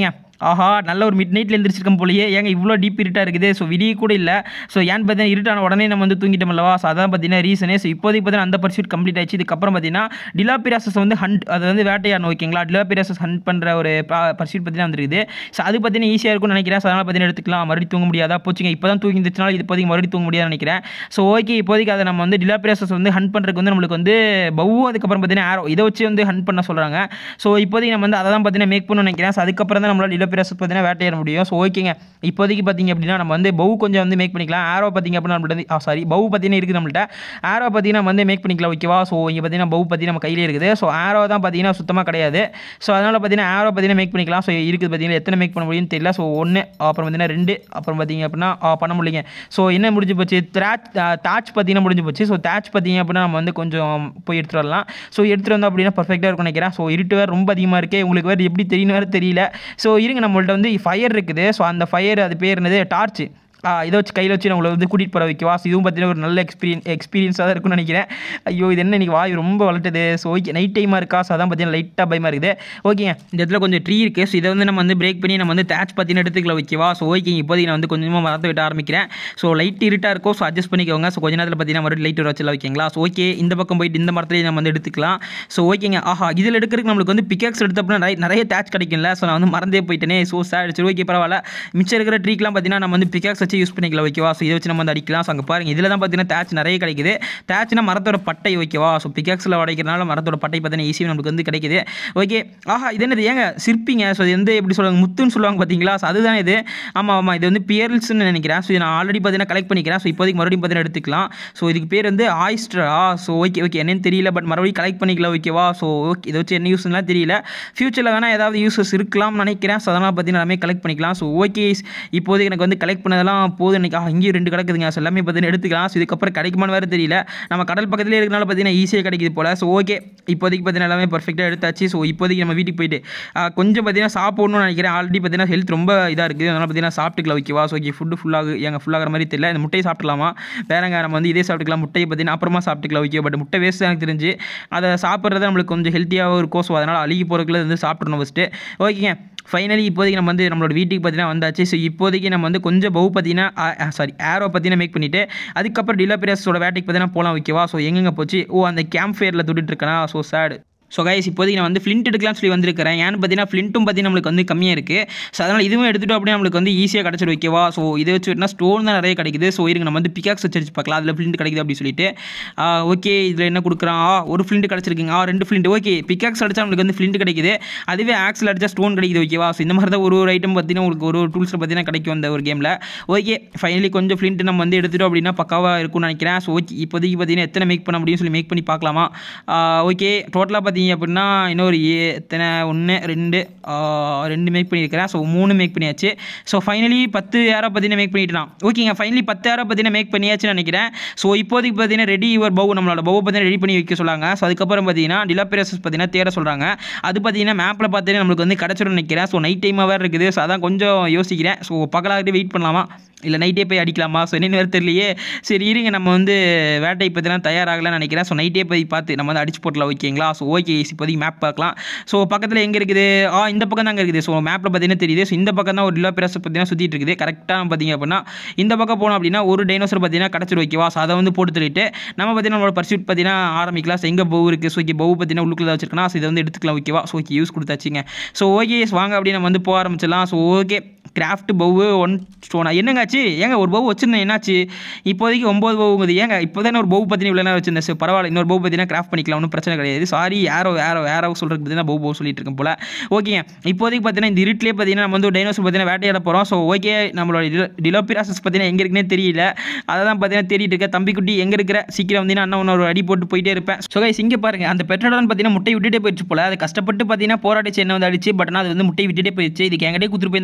ஆஹா நல்ல ஒரு மிட் நைட்டில் எழுந்திரிச்சிருக்கோம் போலயே ஏங்க இவ்வளோ டீப் இருட்டாக இருக்குது ஸோ விடிய கூட இல்லை ஸோ ஏன்னு பார்த்தீங்கன்னா இருட்டான உடனே நம்ம வந்து தூங்கிட்டோம் அல்லவா ஸோ அதான் பார்த்தீங்கன்னா ரீசனே ஸோ இப்போதைக்கு பார்த்தீங்கன்னா அந்த பர்சூட் கம்ப்ளீட் ஆயிடுச்சு இதுக்கப்புறம் பார்த்தீங்கன்னா டிலாபிராசஸ் வந்து ஹண்ட் அது வந்து வேட்டையாடணும் ஓகேங்களா டிலாபிராசஸ் ஹண்ட் பண்ணுற ஒரு பர்சூட் பார்த்தீங்கன்னா வந்துருக்குது ஸோ அது பார்த்தீங்கன்னா ஈஸியாக இருக்கும்னு நினைக்கிறேன் ஸோ அதனால் பார்த்தீங்கன்னா எடுத்துக்கலாம் மறுபடியும் தூங்க முடியாதா போச்சுங்க இப்போ தான் தூங்கி இருந்துச்சுனால இது இப்போதைக்கு மறுபடியும் தூங்க முடியாதுன்னு நினைக்கிறேன் ஸோ ஓகே இப்போதைக்கு அதை நம்ம வந்து டிலாபிராசஸ் வந்து ஹண்ட் பண்ணுறதுக்கு வந்து நம்மளுக்கு வந்து பவு அதுக்கப்புறம் பார்த்தீங்கன்னா ஆரோ இதை வச்சு வந்து ஹண்ட் பண்ண சொல்கிறாங்க ஸோ இப்போதைக்கு நம்ம வந்து அதை தான் பார்த்தீங்கன்னா மேக் பண்ணணும்னு நினைக்கிறேன் ஸோ அதுக்கப்புறம் தான் நம்மளால் டிலாபிராசஸ் பார்த்தீங்கன்னா வேட்டையாட முடியும் ஸோ ஓகேங்க இப்போதைக்கு பார்த்தீங்க அப்படின்னா நம்ம வந்து பவு கொஞ்சம் வந்து மேக் பண்ணிக்கலாம் ஆரோ பார்த்தீங்க அப்படின்னா நம்மள்ட்ட வந்து சாரி பவு பார்த்தீங்கன்னா இருக்குது நம்மள்ட்ட ஆரோ பார்த்தீங்கன்னா நம்ம வந்து மேக் பண்ணிக்கலாம் ஓகேவா ஸோ இங்கே பார்த்தீங்கன்னா பவு பார்த்தீங்கன்னா நம்ம கையிலே இருக்குது ஸோ ஆரோ தான் பார்த்தீங்கன்னா சுத்தமாக கிடையாது ஸோ அதனால் பார்த்தீங்கன்னா ஆரோ பார்த்தீங்கன்னா மேக் பண்ணிக்கலாம் ஸோ இருக்குது பார்த்தீங்கன்னா எத்தனை மேக் பண்ண முடியும்னு தெரியல ஸோ ஒன்று அப்புறம் பார்த்தீங்கன்னா ரெண்டு அப்புறம் பார்த்தீங்க அப்படின்னா ஆ, பண்ண முடியலைங்க ஸோ என்ன முடிஞ்சு போச்சு த்ராச் தாச் பார்த்தீங்கன்னா முடிஞ்சு போச்சு ஸோ தாச் பார்த்தீங்க அப்படின்னா நம்ம வந்து கொஞ்சம் போய் எடுத்துகிட்டு வரலாம் ஸோ எடுத்துகிட்டு வந்தோம் அப்படின்னா பர்ஃபெக்டாக இருக்கும் நினைக்கிறேன் ஸோ இருட்டு வேறு ரொம்ப அதிகமாக இருக்குது உங்களுக்கு வேறு எப்படி தெரியும் வேறு தெரியல ஸோ இருங்க நம்மள்ட்ட வந்து ஃபயர் இருக்குது ஸோ அந்த ஃபயர் அது பேர் என்னது டார்ச் இதை வச்சு கையில் வச்சு நம்மளை வந்து கூட்டிகிட்டு போகிற வைக்கவா ஸோ இதுவும் பார்த்தீங்கன்னா ஒரு நல்ல எக்ஸ்பீரியன் எக்ஸ்பீரியன்ஸாக தான் இருக்கும்னு நினைக்கிறேன் ஐயோ இது என்ன இன்னைக்கு வாய் ரொம்ப வளர்ட்டுது ஸோ ஓகே நைட் டைமாக இருக்கா ஸோ அதான் பார்த்தீங்கன்னா லைட்டாக பயமாக இருக்குது ஓகேங்க இந்த இடத்துல கொஞ்சம் ட்ரீ இருக்குது ஸோ இதை வந்து நம்ம வந்து பிரேக் பண்ணி நம்ம வந்து தேட்ச் பார்த்தீங்கன்னா எடுத்துக்கல வைக்கவா ஸோ ஓகே இப்போதைக்கு நான் வந்து கொஞ்சமாக மரத்தை விட்டு ஆரம்பிக்கிறேன் ஸோ லைட் இருட்டாக இருக்கும் ஸோ அட்ஜஸ்ட் பண்ணிக்கோங்க ஸோ கொஞ்ச நேரத்தில் பார்த்தீங்கன்னா மறுபடியும் லைட் வச்சு வைக்கிங்களா ஸோ ஓகே இந்த பக்கம் போயிட்டு இந்த மரத்துலேயே நம்ம வந்து எடுத்துக்கலாம் ஸோ ஓகேங்க ஆஹா இதில் எடுக்கிறதுக்கு நம்மளுக்கு வந்து பிக்காக்ஸ் எடுத்த அப்படின்னா நிறைய நிறைய தேட்ச் கிடைக்கும்ல ஸோ நான் வந்து மறந்தே போயிட்டேனே ஸோ சேட் சரி ஓகே பரவாயில்ல மிச்சம் இருக்கிற ட்ரீக்லாம் பார்த்தீங்கன்னா நம்ம வந்து பிக்காக்ஸ் வச்சு யூஸ் பண்ணிக்கலாம் ஓகேவா ஸோ இதை வச்சு நம்ம வந்து அடிக்கலாம் ஸோ அங்கே பாருங்க இதில் தான் பார்த்தீங்கன்னா தேட்ச் நிறைய கிடைக்குது தேட்ச்னா மரத்தோட பட்டை ஓகேவா ஸோ பிக்காக்ஸில் உடைக்கிறனால மரத்தோட பட்டை பார்த்தீங்கன்னா ஈஸியாக நமக்கு வந்து கிடைக்குது ஓகே ஆஹா இது என்னது ஏங்க சிற்பிங்க ஸோ இது வந்து எப்படி சொல்லுவாங்க முத்துன்னு சொல்லுவாங்க பார்த்தீங்களா ஸோ அதுதான் இது ஆமாம் ஆமாம் இது வந்து பியர்ல்ஸ்னு நினைக்கிறேன் ஸோ நான் ஆல்ரெடி பார்த்தீங்கன்னா கலெக்ட் பண்ணிக்கிறேன் ஸோ இப்போதைக்கு மறுபடியும் பார்த்தீங்கன்னா எடுத்துக்கலாம் ஸோ இதுக்கு பேர் வந்து ஆயிஸ்டரா ஸோ ஓகே ஓகே என்னன்னு தெரியல பட் மறுபடியும் கலெக்ட் பண்ணிக்கலாம் ஓகேவா ஸோ ஓகே இதை வச்சு என்ன யூஸ்லாம் தெரியல ஃபியூச்சரில் வேணால் ஏதாவது யூஸஸ் இருக்கலாம்னு நினைக்கிறேன் ஸோ அதனால் பார்த்தீங்கன்னா எல்லாமே கலெக்ட் பண்ணிக்கலாம் ஸோ ஓகே இப்போதைக்கு எனக்கு வந்து கலெக்ட் பண்ணதெல்லாம் போதும் எனக்கு ஆ, இங்கேயும் ரெண்டு கிடக்குதுங்க ஸோ எல்லாமே பார்த்தீங்கன்னா எடுத்துக்கலாம் ஸோ இதுக்கப்புறம் கிடைக்குமான்னு வேறு தெரியல நம்ம கடல் பக்கத்துலேயே இருக்கனால பார்த்தீங்கன்னா ஈஸியாக கிடைக்குது போல் ஸோ ஓகே இப்போதைக்கு பார்த்தீங்கன்னா எல்லாமே பர்ஃபெக்டாக எடுத்தாச்சு ஸோ இப்போதைக்கு நம்ம வீட்டுக்கு போயிட்டு ஆ, கொஞ்சம் பார்த்தீங்கன்னா சாப்பிடணும்னு நினைக்கிறேன் ஆல்ரெடி பார்த்தீங்கன்னா ஹெல்த் ரொம்ப இதாக இருக்குது அதனால் பார்த்தீங்கன்னா சாப்பிட்டுக்கலாம் ஓகேவா ஸோ ஓகே ஃபுட்டு ஃபுல்லாக எங்கள் ஃபுல்லாகிற மாதிரி தெரியல இந்த முட்டையை சாப்பிட்டுலாமா வேறங்க நம்ம வந்து இதே சாப்பிட்டுக்கலாம் முட்டையை பார்த்தீங்கன்னா அப்புறமா சாப்பிட்டுக்கலாம் ஓகே பட் முட்டை வேஸ்ட் எனக்கு தெரிஞ்சு அதை சாப்பிட்றது நம்மளுக்கு கொஞ்சம் ஹெல்த்தியாகவும் இருக்கும் ஸோ அதனால் அழுகி போகிறதுக்குள்ள வந்து சாப்பிட்றணும் ஃபஸ்ட்டு ஓகேங்க ஃபைனலி இப்போதைக்கு நம்ம வந்து நம்மளோட வீட்டுக்கு பார்த்தீங்கன்னா வந்தாச்சு ஸோ இப்போதைக்கு நம்ம வந்து கொஞ்சம் பவு பார்த்தீங்கன்னா சாரி ஏரோ பார்த்தீங்கன்னா மேக் பண்ணிவிட்டு அதுக்கப்புறம் டிலோபிரஸோட வேட்டைக்கு பார்த்தீங்கன்னா போகலாம் ஓகேவா ஸோ எங்கெங்கே போச்சு ஓ அந்த கேம்ப் ஃபேரில் துடிட்டு இருக்கேனா ஸோ சேடு ஸோ கைஸ் இப்போதைக்கு நான் வந்து ஃப்ளிண்ட் எடுக்கலாம்னு சொல்லி வந்திருக்கிறேன் ஏன்னு பார்த்தீங்கன்னா ஃப்ளிண்ட்டும் பார்த்தீங்கன்னா நம்மளுக்கு வந்து கம்மியாக இருக்குது ஸோ அதனால் இதுவும் எடுத்துகிட்டோம் அப்படியே நம்மளுக்கு வந்து ஈஸியாக கிடச்சிரு வைக்கவா ஸோ இதை வச்சு விட்டுனா ஸ்டோன் தான் நிறைய கிடைக்குது ஸோ இருங்க நம்ம வந்து பிகாக்ஸ் வச்சு அடிச்சு பார்க்கலாம் அதில் ஃப்ளிண்ட் கிடைக்குது அப்படி சொல்லிட்டு ஓகே இதில் என்ன கொடுக்குறான் ஆ ஒரு ஃப்ளிண்ட் கிடச்சிருக்குங்க ஆ ரெண்டு ஃப்ளிண்ட் ஓகே பிகாக்ஸ் அடிச்சா நம்மளுக்கு வந்து ஃப்ளிண்ட் கிடைக்குது அதுவே ஆக்ஸில் அடிச்சா ஸ்டோன் கிடைக்குது ஓகேவா ஸோ இந்த மாதிரி தான் ஒரு ஒரு ஐட்டம் பார்த்தீங்கன்னா உங்களுக்கு ஒரு ஒரு டூல்ஸில் பார்த்தீங்கன்னா கிடைக்கும் அந்த ஒரு கேமில் ஓகே ஃபைனலி கொஞ்சம் ஃப்ளிண்ட் நம்ம வந்து எடுத்துட்டோம் அப்படின்னா பக்காவாக இருக்கும்னு நினைக்கிறேன் ஸோ ஓகே இப்போதைக்கு பார்த்தீங்கன்னா எத்தனை மேக் பண்ண முடியும்னு சொல்லி மேக் பண்ணி பார்க்கலாமா ஓகே டோட்டலாக பார்த்தீங்க அப்படின்னா இன்னொரு ஏ எத்தனை ஒன்று ரெண்டு ஆ, ரெண்டு மேக் பண்ணியிருக்கிறேன் ஸோ மூணு மேக் பண்ணியாச்சு ஸோ ஃபைனலி பத்து யாரோ பார்த்தீங்கன்னா மேக் பண்ணிட்டலாம் ஓகேங்க ஃபைனலி பத்து யாரோ பார்த்தீங்கன்னா மேக் பண்ணியாச்சுன்னு நினைக்கிறேன் ஸோ இப்போதைக்கு பார்த்தீங்கன்னா ரெடி யுவர் பவு நம்மளோட பவு பார்த்தீங்கன்னா ரெடி பண்ணி வைக்க சொல்லாங்க ஸோ அதுக்கப்புறம் பார்த்தீங்கன்னா டிலாபிரசஸ் பார்த்தீங்கன்னா தேட சொல்கிறாங்க அது பார்த்தீங்கன்னா மேப்பில் பார்த்தீங்கன்னா நம்மளுக்கு வந்து கிடச்சிடும் நினைக்கிறேன் ஸோ நைட் டைமாக வேறு இருக்குது ஸோ அதான் கொஞ்சம் யோசிக்கிறேன் ஸோ பகலாகிட்டே வெயிட் பண்ணலாமா இல்லை நைட்டே போய் அடிக்கலாமா ஸோ என்னென்னு வேறு தெரியலையே சரி இருங்க நம்ம வந்து வேட்டை பற்றிலாம் தயாராகலாம்னு நினைக்கிறேன் ஸோ நைட்டே போய் பார்த்து நம்ம வந்து அடிச்சு போட்டலாம் ஓகேங்களா ஸோ ஓகே இப்போதைக்கு மேப் பார்க்கலாம் ஸோ பக்கத்தில் எங்கே இருக்குது ஆ இந்த பக்கம் தாங்க இருக்குது ஸோ மேப்பில் பார்த்தீங்கன்னா தெரியுது ஸோ இந்த பக்கம் தான் ஒரு டிலோ பிரஸ் பார்த்தீங்கன்னா சுற்றிட்டு இருக்குது கரெக்டாக பார்த்தீங்க அப்படின்னா இந்த பக்கம் போனோம் அப்படின்னா ஒரு டைனோசர் பார்த்தீங்கன்னா கிடச்சிரு ஓகேவா ஸோ அதை வந்து போட்டு தள்ளிட்டு நம்ம பார்த்தீங்கன்னா நம்மளோட பர்சூட் பார்த்தீங்கன்னா ஆரம்பிக்கலாம் ஸோ எங்கே பவு இருக்குது ஸோ ஓகே பவு பார்த்தீங்கன்னா உள்ளுக்குள்ள தான் வச்சிருக்கனா ஸோ இதை வந்து எடுத்துக்கலாம் ஓகேவா ஸோ ஓகே யூஸ் கொடுத்தாச்சுங்க ஸோ ஓகே வாங்க அப்படியே நம்ம வந்து போக ஆரம்பிச்சிடலாம் so okay craft bow one ஸ்டோனா என்னங்காச்சு ஏங்க ஒரு பவு வச்சிருந்தேன் என்னாச்சு இப்போதைக்கு ஒம்பது பவுங்குது ஏங்க இப்போ தானே ஒரு பவு பற்றின இவ்வளோ நேரம் வச்சிருந்தேன் சரி பரவாயில்ல இன்னொரு பவு பார்த்தீங்கன்னா கிராஃப்ட் பண்ணிக்கலாம் ஒன்றும் பிரச்சனை கிடையாது சாரி யாரோ யாரோ யாரோ சொல்கிறது பார்த்தீங்கன்னா பவு பவு சொல்லிட்டு இருக்கேன் போல ஓகேங்க இப்போதைக்கு பார்த்தீங்கன்னா இந்த இருட்டிலே பார்த்தீங்கன்னா நம்ம வந்து ஒரு டைனோசர் பார்த்தீங்கன்னா வேட்டையாட போகிறோம் ஸோ ஓகே நம்மளோட டிலோபிராசஸ் பார்த்தீங்கன்னா எங்கே இருக்குன்னே தெரியல அதை தான் பார்த்தீங்கன்னா தேடிட்டு இருக்கேன் தம்பி குட்டி எங்கே இருக்கிற சீக்கிரம் வந்து அண்ணன் ஒன்று ஒரு அடி போட்டு போயிட்டே இருப்பேன் ஸோ கைஸ் இங்கே பாருங்க அந்த பெட்ரோடான் பார்த்தீங்கன்னா முட்டை விட்டுட்டே போயிடுச்சு போல அது கஷ்டப்பட்டு பார்த்தீங்கன்னா போராடிச்சு என்ன வந்து அடிச்சு பட் ஆனால் அது வந்து முட்டை விட்டுட்டே போயிடுச்சு இதுக்கு எங்கிட்டே குத்துட்டு போயிருந்தா கூட அது வந்து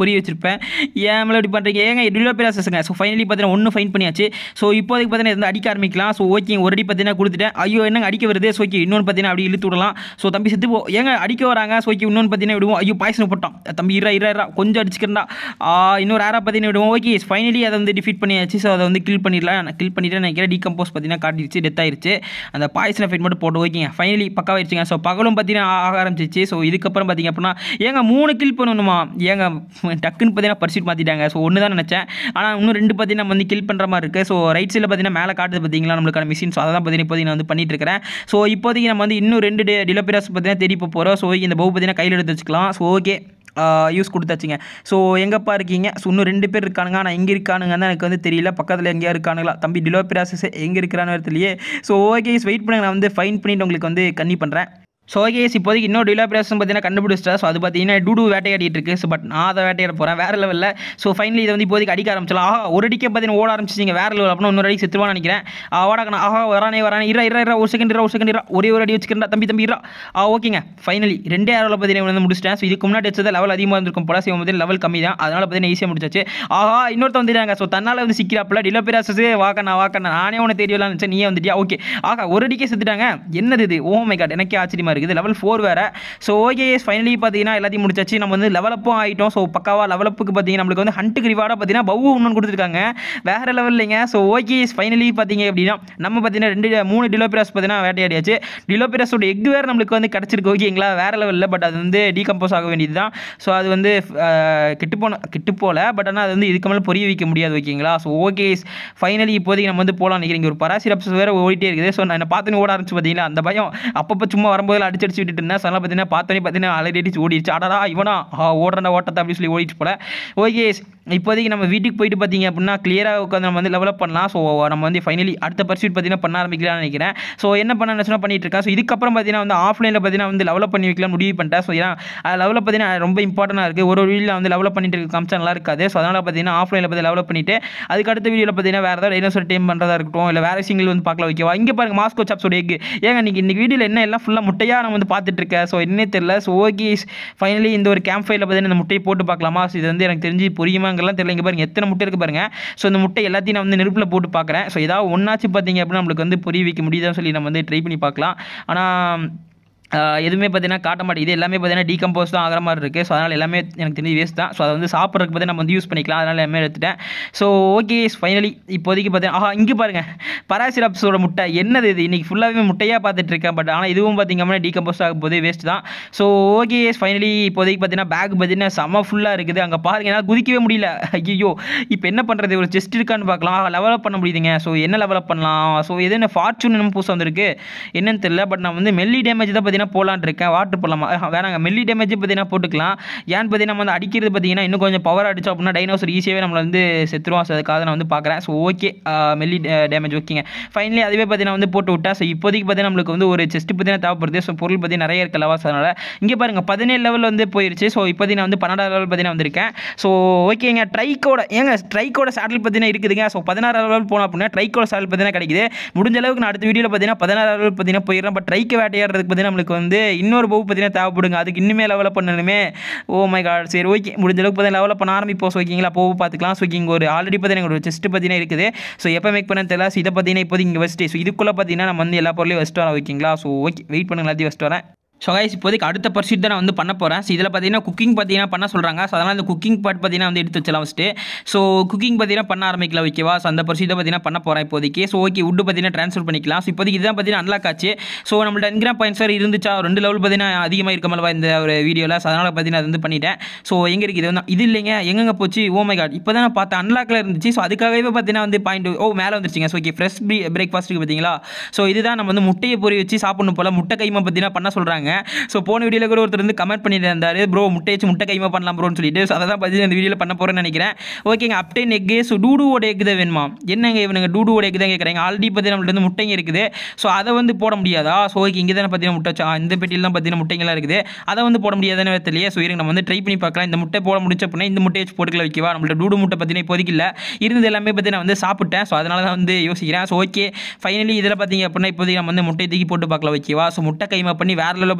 புரிய வச்சிருப்பேன் ஏன் மேலே இப்படி பண்ணுறீங்க ஏங்க டிலோ பேராசஸ்ங்க ஸோ ஃபைனலி பார்த்தீங்கன்னா ஒன்று ஃபைன் பண்ணியாச்சு ஸோ இப்போதைக்கு பார்த்தீங்கன்னா இருந்து அடிக்க ஆரம்பிக்கலாம் ஸோ ஓகே ஒரு அடி பார்த்தீங்கன்னா கொடுத்துட்டேன் ஐயோ என்னங்க அடிக்க வருது ஸோ ஓகே இன்னொன்று பார்த்தீங்கன்னா அப்படி இழுத்து விடலாம் ஸோ தம்பி செத்து போ ஏங்க அடிக்க வராங்க ஸோ ஓகே இன்னொன்று பார்த்தீங்கன்னா விடுவோம் ஐயோ பாய்சன் போட்டோம் தம்பி இரா இரா இரா கொஞ்சம் அடிச்சுக்கிறா இன்னொரு ஆரா பார்த்தீங்கன்னா விடுவோம் ஓகே ஃபைனலி அதை வந்து டிஃபீட் பண்ணியாச்சு ஸோ அதை வந்து கில் பண்ணிடலாம் நான் கில் பண்ணிட்டு நினைக்கிறேன் டீகம்போஸ் பார்த்தீங்கன்னா காட்டிடுச்சு டெத் ஆயிருச்சு அந்த பாய்சன் எஃபெக்ட் மட்டும் போட்டு ஓகேங்க ஃபைனலி பக்காவாயிருச்சுங்க ஸோ பகலும் பார்த்தீங்கன்னா ஆக ஆரம்பிச்சிச்சு ஸோ இதுக்கப்புறம் பார்த்தீங்க அப்படின்னா ஏங்க மூணு கில் பண்ணணுமா ஏங்க டக்குன்னு பார்த்தீங்கன்னா பர்சிட் மாற்றிட்டாங்க ஸோ ஒன்று தான் நினச்சேன் ஆனால் இன்னும் ரெண்டு பார்த்தீங்கன்னா நம்ம வந்து கில் பண்ணுற மாதிரி இருக்குது ஸோ ரைட் சைடில் பார்த்தீங்கன்னா மேலே காட்டுது பார்த்தீங்களா நம்மளுக்கான மிஷின் ஸோ அதை தான் பார்த்தீங்கன்னா இப்போதைக்கு நான் வந்து பண்ணிட்டு இருக்கிறேன் ஸோ இப்போதைக்கு நம்ம வந்து இன்னும் ரெண்டு டிலோபிராஸ் பார்த்தீங்கன்னா தேடி போக போகிறோம் ஸோ இந்த பவு பார்த்தீங்கன்னா கையில் எடுத்து வச்சுக்கலாம் ஸோ ஓகே யூஸ் கொடுத்தாச்சுங்க ஸோ எங்கப்பா இருக்கீங்க ஸோ இன்னும் ரெண்டு பேர் இருக்கானுங்க ஆனால் எங்கே இருக்கானுங்கன்னு எனக்கு வந்து தெரியல பக்கத்தில் எங்கேயா இருக்கானுங்களா தம்பி டிலோபிராசஸ் எங்கே இருக்கிறான்னு தெரியலையே ஸோ ஓகே வெயிட் பண்ணுங்க நான் வந்து ஃபைன் பண்ணிட்டு உங்களுக்கு வந்து கன்னி பண்ணுறேன் ஸோ கேஸ் இப்போதைக்கு இன்னொரு டிலாபிரேஷன் பார்த்தீங்கன்னா கண்டுபிடிச்சிட்டா ஸோ அது பார்த்தீங்கன்னா டூடு வேட்டையாடிட்டு இருக்கு ஸோ பட் நான் அதை வேட்டையாட போகிறேன் வேறு லெவலில் ஸோ ஃபைனலி இதை வந்து இப்போதைக்கு அடிக்க ஆரம்பிச்சலாம் ஆஹா ஒரு அடிக்க பார்த்தீங்கன்னா ஓட ஆரம்பிச்சிங்க வேறு லெவல் அப்புறம் இன்னொரு அடிக்கு செத்துவான்னு நினைக்கிறேன் ஓடாக்கணும் ஆஹா வரானே வரானே இரா இரா இரா ஒரு செகண்ட் இரா ஒரு செகண்ட் இரா ஒரே ஒரு அடி வச்சுக்கிறா தம்பி தம்பி இரா ஆ ஓகேங்க ஃபைனலி ரெண்டே ஆறில் பார்த்தீங்கன்னா வந்து முடிச்சிட்டேன் ஸோ இதுக்கு முன்னாடி வச்சது லெவல் அதிகமாக இருந்திருக்கும் போல ஸோ வந்து லெவல் கம்மி தான் அதனால் பார்த்தீங்கன்னா ஈஸியாக முடிச்சாச்சு ஆஹா இன்னொருத்த வந்துட்டாங்க ஸோ தன்னால் வந்து சிக்கிறாப்பில் டிலோபிராசஸ் வாக்கண்ணா வாக்கண்ணா நானே உனக்கு தெரியலாம்னு நினச்சேன் நீயே வந்துட்டியா ஓகே ஆகா ஒரு அடிக்கே செத்துட்டாங்க என்னது இது ஓ மை காட் எனக்கே ஆச்சரியமாக இருக்குது லெவல் ஃபோர் வேறு ஸோ ஓகே ஃபைனலி பார்த்தீங்கன்னா எல்லாத்தையும் முடிச்சாச்சு நம்ம வந்து லெவலப்பும் ஆகிட்டோம் ஸோ பக்காவா லெவலப்புக்கு பார்த்தீங்கன்னா நம்மளுக்கு வந்து ஹண்ட்டுக்கு ரிவார்டாக பார்த்தீங்கன்னா பவு ஒன்று கொடுத்துருக்காங்க வேறு லெவல் இல்லைங்க ஸோ ஓகே ஃபைனலி பார்த்தீங்க அப்படின்னா நம்ம பார்த்தீங்கன்னா ரெண்டு மூணு டிலோபிராஸ் பார்த்தீங்கன்னா வேட்டையாடியாச்சு டிலோபிராஸோட எக் வேறு நம்மளுக்கு வந்து கிடச்சிருக்கு ஓகேங்களா வேறு லெவலில் பட் அது வந்து டீகம்போஸ் ஆக வேண்டியது தான் ஸோ அது வந்து கெட்டு போன கெட்டு போகல பட் ஆனால் அது வந்து இதுக்கு மேலே பொரிய வைக்க முடியாது ஓகேங்களா ஸோ ஓகே ஃபைனலி இப்போதைக்கு நம்ம வந்து போகலாம் நினைக்கிறீங்க ஒரு பராசிரப்ஸ் வேறு ஓடிட்டே இருக்குது ஸோ நான் என்ன பார்த்துன்னு ஓட ஆரம்பிச்சு பார்த்தீங்களா அந்த பயம் அப்பப்போ சும்மா வரும்போது அடிச்சு அடிச்சு விட்டுட்டு இருந்தேன் அதனால் பார்த்தீங்கன்னா பார்த்தோன்னே பார்த்தீங்கன்னா அலடிச்சு ஓடிடுச்சு அடடா இவனா ஓடுற ஓட்டத்தை அப்படி சொல்லி ஓடிட்டு போல ஓகே இப்போதைக்கு நம்ம வீட்டுக்கு போயிட்டு பார்த்தீங்க அப்படின்னா கிளியராக உட்காந்து நம்ம வந்து லெவலப் பண்ணலாம் ஸோ நம்ம வந்து ஃபைனலி அடுத்த பர்சூட் பார்த்தீங்கன்னா பண்ண ஆரம்பிக்கலாம்னு நினைக்கிறேன் ஸோ என்ன பண்ண நினச்சா பண்ணிட்டு இருக்கேன் ஸோ இதுக்கப்புறம் பார்த்தீங்கன்னா வந்து ஆஃப்லைனில் பார்த்தீங்கன்னா வந்து லெவலப் பண்ணி வைக்கலாம் முடிவு பண்ணிட்டேன் ஸோ ஏன்னா லெவலப் பார்த்தீங்கன்னா ரொம்ப இம்பார்ட்டண்டாக இருக்குது ஒரு ஒரு வீடியோவில் வந்து லெவலப் பண்ணிட்டு இருக்க காமிச்சா நல்லா இருக்காது ஸோ அதனால் பார்த்தீங்கன்னா ஆஃப்லைனில் பார்த்து லெவலப் பண்ணிட்டு அதுக்கு அடுத்த வீடியோவில் பார்த்தீங்கன்னா வேறு ஏதாவது டைனோசர் டைம் பண்ணுறதா இருக்கட்டும் இல்லை வேறு சிங்கிள் வந்து பார்க்கலாம் வைக்கவா இங்கே பாருங்க மாஸ்கோ சாப்ஸோட எக் ஏங்க இன்னைக்கு இன்னைக்கு வீடியோவில் என்ன எல்லாம் ஃபுல்லாக முட்டையாக நம்ம வந்து பார்த்துட்டு இருக்கேன் ஸோ என்னே தெரியல ஸோ ஓகே ஃபைனலி இந்த ஒரு கேம்ப் ஃபைலில் பார்த்தீங்கன்னா இந்த முட்டையை போட்டு பார்க்கலாமா ஸோ இது வந்து எனக்கு தெரிஞ்சு புரியுமாங்கலாம் தெரியல இங்கே பாருங்க எத்தனை முட்டை இருக்குது பாருங்க ஸோ இந்த முட்டை எல்லாத்தையும் நான் வந்து நெருப்பில் போட்டு பார்க்குறேன் ஸோ ஏதாவது ஒன்றாச்சு பார்த்தீங்க அப்படின்னா நம்மளுக்கு வந்து புரிய வைக்க முடியுதான்னு சொல்லி நம்ம வந்து ட்ரை பண்ணி பார்க்கலாம் ஆனால் எதுவுமே பார்த்தீங்கன்னா காட்ட மாட்டேங்குது எல்லாமே பார்த்தீங்கன்னா டீகம்போஸ் தான் ஆகிற மாதிரி இருக்குது ஸோ அதனால் எல்லாமே எனக்கு தெரிஞ்சு வேஸ்ட் தான் ஸோ அதை வந்து சாப்பிட்றதுக்கு பார்த்தீங்கன்னா நம்ம வந்து யூஸ் பண்ணிக்கலாம் அதனால் எல்லாமே எடுத்துட்டேன் ஸோ ஓகே ஃபைனலி இப்போதைக்கு பார்த்தீங்கன்னா ஆஹா இங்கே பாருங்கள் பராசிரப்ஸோட முட்டை என்னது இது இன்றைக்கி ஃபுல்லாகவே முட்டையாக பார்த்துட்டு இருக்கேன் பட் ஆனால் இதுவும் பார்த்திங்க அப்படின்னா டீகம்போஸ் ஆகும் போது வேஸ்ட் தான் ஸோ ஓகே ஃபைனலி இப்போதைக்கு பார்த்தீங்கன்னா பேக் பார்த்தீங்கன்னா செம்ம ஃபுல்லாக இருக்குது அங்கே பாருங்க என்னால் குதிக்கவே முடியல ஐயோ இப்போ என்ன பண்ணுறது ஒரு செஸ்ட் இருக்கான்னு பார்க்கலாம் லெவலப் பண்ண முடியுதுங்க ஸோ என்ன லெவலப் பண்ணலாம் ஸோ எது என்ன ஃபார்ச்சூன் என்ன புதுசாக வந்திருக்கு என்னன்னு தெரியல பட் நான் வந்து மெல்லி டேமேஜ் தான் பார்த்தீங்கன்னா போலான் இருக்கேன் வாட்டர் போடலாமா வேணாங்க மெல்லி டேமேஜ் பார்த்தீங்கன்னா போட்டுக்கலாம் ஏன்னு பார்த்தீங்கன்னா நம்ம வந்து அடிக்கிறது பார்த்தீங்கன்னா இன்னும் கொஞ்சம் பவர் அடிச்சோம் அப்படின்னா டைனோசர் ஈஸியாகவே நம்மளை வந்து செத்துருவோம் ஸோ அதுக்காக நான் வந்து பார்க்குறேன் ஸோ ஓகே மெல்லி டேமேஜ் ஓகேங்க ஃபைனலி அதுவே பார்த்தீங்கன்னா வந்து போட்டு விட்டா ஸோ இப்போதைக்கு பார்த்தீங்கன்னா நம்மளுக்கு வந்து ஒரு செஸ்ட் பார்த்தீங்கன்னா தேவைப்படுது ஸோ பொருள் பற்றி நிறைய இருக்கு லவாஸ் அதனால் இங்கே பாருங்கள் பதினேழு லெவல் வந்து போயிருச்சு ஸோ இப்போதைக்கு நான் வந்து பன்னெண்டாவது லெவல் பார்த்தீங்கன்னா வந்திருக்கேன் ஸோ ஓகேங்க ட்ரைக்கோட ஏங்க ட்ரைக்கோட சேட்டில் பார்த்தீங்கன்னா இருக்குதுங்க ஸோ பதினாறு லெவல் போனோம் அப்படின்னா ட்ரைக்கோட சேட்டில் பார்த்தீங்கன்னா கிடைக்குது முடிஞ்ச அளவுக்கு நான் அடுத்த வீடியோவில் பார்த்தீங்கன்னா பதினாறு லெவல் பார்த்தீங்கன்னா போயிடுறேன் பட் ட்ரைக்கு வேட்டையாடுறதுக்கு பார்த்தீங்கன்னா நம்மளுக்கு வந்து இன்னொரு பவு பார்த்தீங்கன்னா தேவைப்படுங்க அதுக்கு இன்னுமே லெவலப் பண்ணணுமே ஓ மை காட் சரி ஓகே முடிஞ்ச அளவுக்கு பார்த்தீங்கன்னா லெவலப் பண்ண ஆரம்பிப்போம் ஸோ ஓகேங்களா போக பார்த்துக்கலாம் ஸோ இங்கே ஒரு ஆல்ரெடி பார்த்தீங்கன்னா ஒரு செஸ்ட் பார்த்தீங்கன்னா இருக்குது ஸோ எப்போ மேக் பண்ண தெரியல ஸோ இதை பார்த்தீங்கன்னா இப்போதைக்கு இங்கே வச்சுட்டு ஸோ இதுக்குள்ளே பார்த்தீங்கன்னா நம்ம வந்து எல்லா பொருளையும் வச்சுட்டு வரேன் ஓகேங்களா ஸோ ஓகே வெயிட் பண்ணுங்க எல்லாத்தையும் வச்சுட்டு வரேன் ஸோ கைஸ் இப்போதைக்கு அடுத்த பர்சூட் தான் நான் வந்து பண்ண போகிறேன் ஸோ இதில் பார்த்தீங்கன்னா குக்கிங் பார்த்தீங்கன்னா பண்ண சொல்கிறாங்க ஸோ அதனால் அந்த குக்கிங் பார்ட் பார்த்தீங்கன்னா வந்து எடுத்து வச்சலாம் ஃபஸ்ட்டு ஸோ குக்கிங் பார்த்தீங்கன்னா பண்ண ஆரம்பிக்கலாம் ஓகேவா ஸோ அந்த பர்சூட்டை பார்த்தீங்கன்னா பண்ண போகிறேன் இப்போதைக்கு ஸோ ஓகே உட்டு பார்த்தீங்கன்னா ட்ரான்ஸ்ஃபர் பண்ணிக்கலாம் ஸோ இப்போதைக்கு இதுதான் பார்த்தீங்கன்னா அன்லாக் ஆச்சு ஸோ நம்மள்ட்ட என்கிராம் பாயிண்ட்ஸ் வேறு இருந்துச்சா ரெண்டு லெவல் பார்த்தீங்கன்னா அதிகமாக இருக்கமல்வா இந்த ஒரு வீடியோவில் ஸோ அதனால் பார்த்தீங்கன்னா அது வந்து பண்ணிட்டேன் ஸோ எங்கே இருக்குது இது வந்து இது இல்லைங்க எங்கெங்கே போச்சு ஓ மை காட் இப்போ தான் நான் பார்த்தேன் அன்லாக்கில் இருந்துச்சு ஸோ அதுக்காகவே பார்த்தீங்கன்னா வந்து பாயிண்ட் ஓ மேலே வந்துருச்சுங்க ஸோ ஓகே ஃப்ரெஷ் பிரேக்ஃபாஸ்ட்டுக்கு பார்த்தீங்களா ஸோ இதுதான் நம்ம வந்து முட்டையை பொறி வச்சு சாப்பிடணும் போல் முட்டை கைமா பார்த்தீங்கன்னா பண்ண சொல்கிறாங்க ஸோ போன வீடியோவில் கூட ஒருத்தர் வந்து கமெண்ட் பண்ணியிருந்தார் ப்ரோ முட்டை வச்சு முட்டை கைமா பண்ணலாம் ப்ரோன்னு சொல்லிட்டு ஸோ அதை தான் பார்த்தீங்கன்னா இந்த வீடியோவில் பண்ண போகிறேன்னு நினைக்கிறேன் ஓகேங்க அப்டைன் எக்கு ஸோ டூடுவோட எக் தான் வேணுமா என்னங்க இவனுங்க டூடுவோட எக் தான் கேட்குறாங்க ஆல்ரெடி பார்த்தீங்கன்னா நம்மள்ட்ட வந்து முட்டைங்க இருக்குது ஸோ அதை வந்து போட முடியாதா ஸோ ஓகே இங்கே தானே பார்த்தீங்கன்னா முட்டை வச்சா இந்த பெட்டியில் தான் பார்த்தீங்கன்னா முட்டைங்களாம் இருக்குது அதை வந்து போட முடியாதுன்னு தெரியல ஸோ இருங்க நம்ம வந்து ட்ரை பண்ணி பார்க்கலாம் இந்த முட்டை போட முடிச்ச அப்படின்னா இந்த முட்டையை வச்சு போட்டுக்கலாம் வைக்கவா நம்மள்ட்ட டூடு முட்டை பார்த்தீங்கன்னா இப்போதைக்கு இல்லை இருந்தது எல்லாமே பற்றி நான் வந்து சாப்பிட்டேன் ஸோ அதனால தான் வந்து யோசிக்கிறேன் ஸோ ஓகே ஃபைனலி இதில் பார்த்தீங்க அப்படின்னா இப்போதைக்கு நம்ம வந்து முட்டை தூக்கி போட்டு பார்க்கலாம் வைக்கவா ஸோ முட்டை கைமா பண்ணி வேறு லெவலில்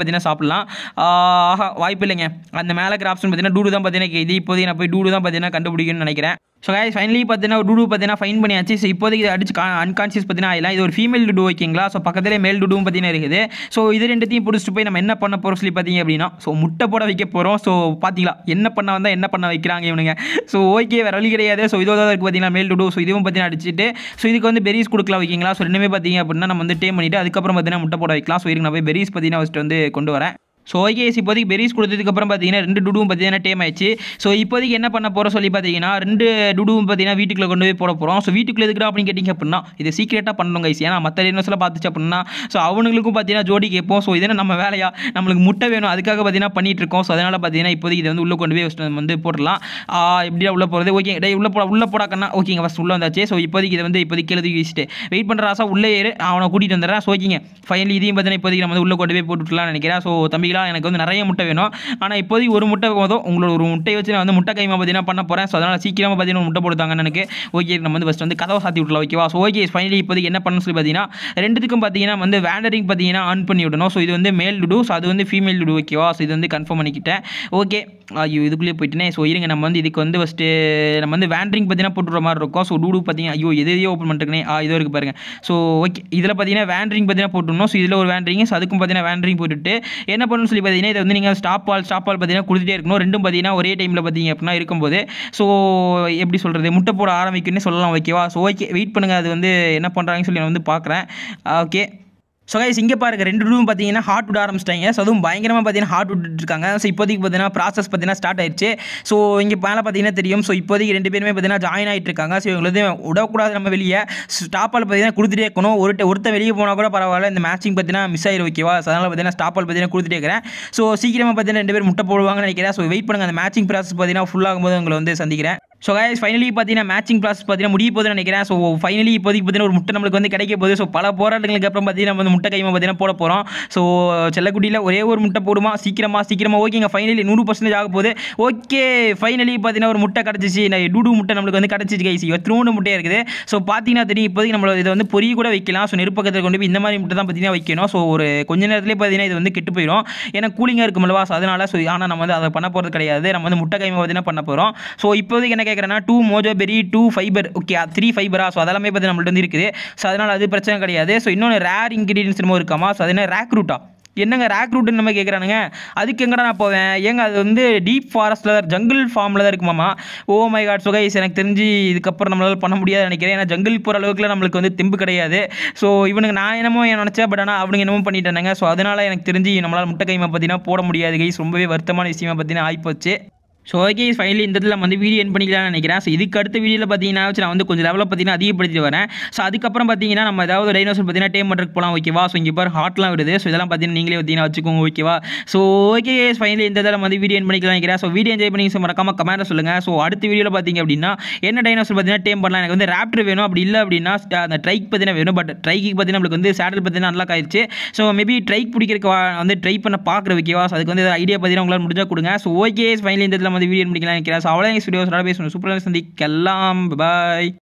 பார்த்தீங்கன்னா சாப்பிடலாம் ஆஹா வாய்ப்பு இல்லைங்க அந்த மேலே இருக்கிற ஆப்ஷன் பார்த்தீங்கன்னா டூடு தான் பார்த்தீங்கன்னா இது இப்போதைக்கு நான் போய் டூடு தான் பார்த்தீங்கன்னா கண்டுபிடிக்கணும்னு நினைக்கிறேன் ஸோ guys ஃபைனலி பார்த்தீங்கன்னா டூடு பார்த்தீங்கன்னா ஃபைன் பண்ணியாச்சு ஸோ இப்போதைக்கு இதை அடிச்சு அன்கான்ஷியஸ் பார்த்தீங்கன்னா ஆயிலாம் இது ஒரு ஃபீமேல் டுடு ஓகேங்களா ஸோ பக்கத்திலே மேல் டுடும் பார்த்தீங்கன்னா இருக்குது ஸோ இது ரெண்டுத்தையும் பிடிச்சிட்டு போய் நம்ம என்ன பண்ண போகிறோம் சொல்லி பார்த்தீங்க அப்படின்னா ஸோ முட்டை போட வைக்க போகிறோம் ஸோ பார்த்தீங்களா என்ன பண்ண வந்தால் என்ன பண்ண வைக்கிறாங்க இவனுங்க ஸோ ஓகே வேறு வழி கிடையாது ஸோ இதோ தான் இருக்குது பார்த்தீங்கன்னா மேல் டுடு ஸோ இதுவும் பார்த்தீங்கன்னா அடிச்சுட்டு ஸோ இதுக்கு வந்து பெரிஸ் கொடுக்கலாம் ஓகேங்களா ஸோ ரெண்டுமே பார்த்தீங்க அப்படின்னா நம்ம வந்து டேம் பண்ணிவிட்டு அதுக்கப்புறம் பார்த்தீங்கன்னா முட்டை போட வைக்கலாம் ஸோ இருக்கு நான் போய் பெரிஸ் பார்த்தீங்கன்னா ஃபஸ்ட்டு வந்து கொண்டு வரேன் ஸோ ஓகேஸ் இப்போதைக்கு பெரிஸ் கொடுத்ததுக்கப்புறம் பார்த்தீங்கன்னா ரெண்டு டுடும் பார்த்தீங்கன்னா டேம் ஆயிடுச்சு ஸோ இப்போதைக்கு என்ன பண்ண போகிறோம் சொல்லி பார்த்தீங்கன்னா ரெண்டு டுடும் பார்த்தீங்கன்னா வீட்டுக்குள்ளே கொண்டு போய் போட போகிறோம் ஸோ வீட்டுக்குள்ளே எதுக்குடா அப்படின்னு கேட்டிங்க அப்படின்னா இது சீக்கிரட்டாக பண்ணணும் கைஸ் ஏன்னா மற்ற டைனோஸ்லாம் பார்த்துச்சு அப்படின்னா ஸோ அவனுங்களுக்கும் பார்த்தீங்கன்னா ஜோடி கேட்போம் ஸோ இதெல்லாம் நம்ம வேலையா நம்மளுக்கு முட்டை வேணும் அதுக்காக பார்த்தீங்கன்னா பண்ணிட்டு இருக்கோம் ஸோ அதனால் பார்த்தீங்கன்னா இப்போதைக்கு இதை வந்து உள்ளே கொண்டு போய் first நம்ம வந்து போடலாம் எப்படியா உள்ளே போகிறது ஓகே டேய் உள்ளே போட உள்ளே போடாக்கன்னா ஓகேங்க ஃபஸ்ட் உள்ளே வந்தாச்சு ஸோ இப்போதைக்கு இதை வந்து இப்போதைக்கு கீழே தூக்கி வச்சுட்டு வெயிட் பண்ணுற ஆசா உள்ளே ஏறு அவனை கூட்டிகிட்டு வந்துடுறேன் ஸோ ஓகேங்க ஃபைனலி இதையும் பார்த்தீங்கன்னா இப்போதைக்கு நம்ம வந்து உள்ளே கொண்டு போய் போட்டுக்கலாம்னு நினைக்கிறேன் ஸோ தம்பிகளா எனக்கு வந்து நிறைய முட்டை வேணும் ஆனால் இப்போதைக்கு ஒரு முட்டை போதும் உங்களோட ஒரு முட்டையை வச்சு நான் வந்து முட்டை கைமா பார்த்தீங்கன்னா பண்ண போகிறேன் ஸோ அதனால் சீக்கிரமாக பார்த்தீங்கன்னா முட்டை போடுத்தாங்கன்னு எனக்கு ஓகே நம்ம வந்து ஃபஸ்ட் வந்து கதவை சாத்தி விடலாம் ஓகேவா ஸோ ஓகே ஃபைனலி இப்போதைக்கு என்ன பண்ணணும் சொல்லி பார்த்தீங்கன்னா ரெண்டுத்துக்கும் பார்த்தீங்கன்னா வந்து வேண்டரிங் பார்த்தீங்கன்னா ஆன் பண்ணி விடணும் ஸோ இது வந்து மேல் டுடு ஸோ அது வந்து ஃபீமேல் டுடு ஓகேவா ஸோ இது வந்து கன்ஃபார்ம் பண்ணிக்கிட்டேன் ஓகே ஐயோ இதுக்குள்ளேயே போயிட்டேனே ஸோ இருங்க நம்ம வந்து இதுக்கு வந்து ஃபஸ்ட்டு நம்ம வந்து வேண்டரிங் பார்த்தீங்கன்னா போட்டுற மாதிரி இருக்கும் ஸோ டூடு பார்த்தீங்கன்னா ஐயோ எது எதையோ ஓப்பன் பண்ணிருக்கேனே ஆ இதோ இருக்குது பாருங்க ஸோ ஓகே இதில் பார்த்தீங்கன்னா வேண்டரிங் பார்த்தீங்கன்னா போட்டுடணும் ஸோ இதில் ஒரு வேண்டரிங் ஸோ அதுக்கும் பார்த்தீங்கன்னா வேண்டரிங் போட்டுட்டு என்ன பண்ணணும்னு சொல்லி பார்த்தீங்கன்னா இதை வந்து நீங்கள் ஸ்டாப் பால் ஸ்டாப் பால் பார்த்தீங்கன்னா கொடுத்துட்டே இருக்கணும் ரெண்டும் பார்த்தீங்கன்னா ஒரே டைமில் பார்த்தீங்க அப்படின்னா இருக்கும்போது ஸோ எப்படி சொல்கிறது முட்டை போட ஆரம்பிக்குன்னு சொல்லலாம் ஓகேவா ஸோ ஓகே வெயிட் பண்ணுங்கள் அது வந்து என்ன பண்ணுறாங்கன்னு சொல்லி நான் வந்து பார்க்குறேன் ஓகே ஸோ கைஸ் இங்கே பாருங்க ரெண்டு ரூம் பார்த்தீங்கன்னா ஹார்ட் விட ஆரம்பிச்சிட்டாங்க ஸோ அதுவும் பயங்கரமாக பார்த்தீங்கன்னா ஹார்ட் விட்டுட்டு இருக்காங்க ஸோ இப்போதைக்கு பார்த்தீங்கன்னா ப்ராசஸ் பார்த்தீங்கன்னா ஸ்டார்ட் ஆயிடுச்சு ஸோ இங்கே மேலே பார்த்தீங்கன்னா தெரியும் ஸோ இப்போதைக்கு ரெண்டு பேருமே பார்த்தீங்கன்னா ஜாயின் ஆகிட்டு இருக்காங்க ஸோ இவங்களுக்கு விடக்கூடாது நம்ம வெளியே ஸ்டாப்பால் பார்த்தீங்கன்னா கொடுத்துட்டே இருக்கணும் ஒரு ஒருத்த வெளியே போனால் கூட பரவாயில்ல இந்த மேட்சிங் பார்த்தீங்கன்னா மிஸ் ஆயிரும் ஓகேவா ஸோ அதனால் பார்த்தீங்கன்னா ஸ்டாப்பால் பார்த்தீங்கன்னா கொடுத்துட்டே இருக்கிறேன் ஸோ சீக்கிரமாக பார்த்தீங்கன்னா ரெண்டு பேர் முட்டை போடுவாங்கன்னு நினைக்கிறேன் ஸோ வெயிட் பண்ணுங்கள் அந்த மேட்சிங் ப்ராசஸ் பார்த்தீங்கன்னா ஃபுல்லாகும்போது உங்களை வந்து சந்திக்கிறேன் ஸோ கைஸ் ஃபைனலி பார்த்தீங்கன்னா மேட்சிங் ப்ராசஸ் பார்த்தீங்கன்னா முடிய போகுதுன்னு நினைக்கிறேன் ஸோ ஃபைனலி இப்போதைக்கு பார்த்தீங்கன்னா ஒரு முட்டை நம்மளுக்கு வந்து கிடைக்க போகுது ஸோ பல போராட்டங்களுக்கு அப்புறம் பார்த்தீங்கன்னா நம்ம வந்து முட்டை கைமா பார்த்தீங்கன்னா போட போகிறோம் ஸோ செல்லக்குட்டியில் ஒரே ஒரு முட்டை போடுமா சீக்கிரமாக சீக்கிரமாக ஓகேங்க ஃபைனலி நூறு பர்சன்டேஜ் ஆக போகுது ஓகே ஃபைனலி பார்த்தீங்கன்னா ஒரு முட்டை கிடச்சிச்சு நான் டூடு முட்டை நம்மளுக்கு வந்து கிடச்சிச்சு கைஸ் எத்தனோண்டு முட்டையாக இருக்குது ஸோ பார்த்தீங்கன்னா தெரியும் இப்போதைக்கு நம்மள இதை வந்து பொரிய கூட வைக்கலாம் ஸோ நெருப்பக்கத்தில் கொண்டு போய் இந்த மாதிரி முட்டை தான் பார்த்தீங்கன்னா வைக்கணும் ஸோ ஒரு கொஞ்ச நேரத்துலேயே பார்த்தீங்கன்னா இது வந்து கெட்டு போயிடும் ஏன்னா கூலிங்காக இருக்குமல்லவா ஸோ அதனால் ஸோ ஆனால் நம்ம வந்து அதை பண்ண போகிறது கிடையாது நம்ம வந்து முட்டை கைமா பார்த்தீங்கன்னா பண்ண போகிறோம் ஸோ இப்போதைக்கு என்ன கேட்குறேன்னா two mejoberry two fiber okay three ஃபைபரா ஸோ அதெல்லாமே பார்த்து நம்மள்ட்ட வந்து இருக்குது ஸோ அதனால் அது பிரச்சனை கிடையாது ஸோ இன்னொன்று ரேர் இன்க்ரீடியன்ஸ் என்னமோ இருக்காமா ஸோ அது என்ன ரேக் ரூட்டா என்னங்க ரேக் ரூட்டுன்னு நம்ம கேட்குறானுங்க அதுக்கு எங்கடா நான் போவேன் ஏங்க அது வந்து டீப் ஃபாரஸ்ட்டில் தான் ஜங்கிள் ஃபார்மில் தான் இருக்குமாமா ஓ மை காட் சுகைஸ் எனக்கு தெரிஞ்சு இதுக்கப்புறம் நம்மளால் பண்ண முடியாது நினைக்கிறேன் ஏன்னா ஜங்கிள் போகிற அளவுக்குலாம் நம்மளுக்கு வந்து தெம்பு கிடையாது ஸோ இவனுக்கு நான் என்னமோ நினச்சேன் பட் ஆனால் அவனுங்க என்னமோ பண்ணிட்டானுங்க ஸோ அதனால் எனக்கு தெரிஞ்சு நம்மளால் முட்டை கைமா பார்த்தீங்கன்னா போட முடியாது கைஸ் ரொம்பவே வருத்தமான விஷயமா பார்த்தீங்கன்னா ஆகிப்போச்சு ஸோ ஓகே ஃபைனலி இந்த இடத்துல நம்ம வந்து வீடியோ என் பண்ணிக்கலாம்னு நினைக்கிறேன் ஸோ இதுக்கு அடுத்த வீடியோவில் பார்த்தீங்கன்னா வச்சு நான் வந்து கொஞ்சம் லெவலில் பார்த்தீங்கன்னா அதிகப்படுத்திட்டு வரேன் ஸோ அதுக்கப்புறம் பார்த்தீங்கன்னா நம்ம ஏதாவது டைனோசர் பார்த்தீங்கன்னா டேம் பண்ணுறதுக்கு போகலாம் ஓகேவா ஸோ இங்கே பாரு ஹார்ட்லாம் விடுது ஸோ இதெல்லாம் பார்த்தீங்கன்னா நீங்களே பார்த்தீங்கன்னா வச்சுக்கோங்க ஓகேவா ஸோ ஓகே ஃபைனலி இந்த இடத்துல நம்ம வந்து வீடியோ என் பண்ணிக்கலாம் நினைக்கிறேன் ஸோ வீடியோ என்ஜாய் பண்ணி ஸோ மறக்காம கமெண்ட் சொல்லுங்கள் ஸோ அடுத்த வீடியோவில் பார்த்தீங்க அப்படின்னா என்ன டைனோசர் பார்த்தீங்கன்னா டேம் பண்ணலாம் எனக்கு வந்து ரேப்டர் வேணும் அப்படி இல்லை அப்படின்னா அந்த ட்ரைக் பார்த்தீங்கன்னா வேணும் பட் ட்ரைக்கு பார்த்தீங்கன்னா நம்மளுக்கு வந்து சேடல் பார்த்தீங்கன்னா நல்லா ஆயிடுச்சு ஸோ மேபி ட்ரைக் பிடிக்கிறதுக்கு வா- வந்து ட்ரை பண்ண பார்க்குற ஓகேவா ஸோ அதுக்கு வந்து ஐடியா பார்த்தீங்கன்னா உங்களால் முடிஞ்சா கொடுங்க ஸோ ஓகே ஃபைனலி இந்த இடத்துல வந்து வீடியோ முடிக்கலாம் நினைக்கிறேன் ஸோ அவ்வளோ வீடியோஸ் பேசணும் சூப்பராக சந்திக்கலாம் பாய்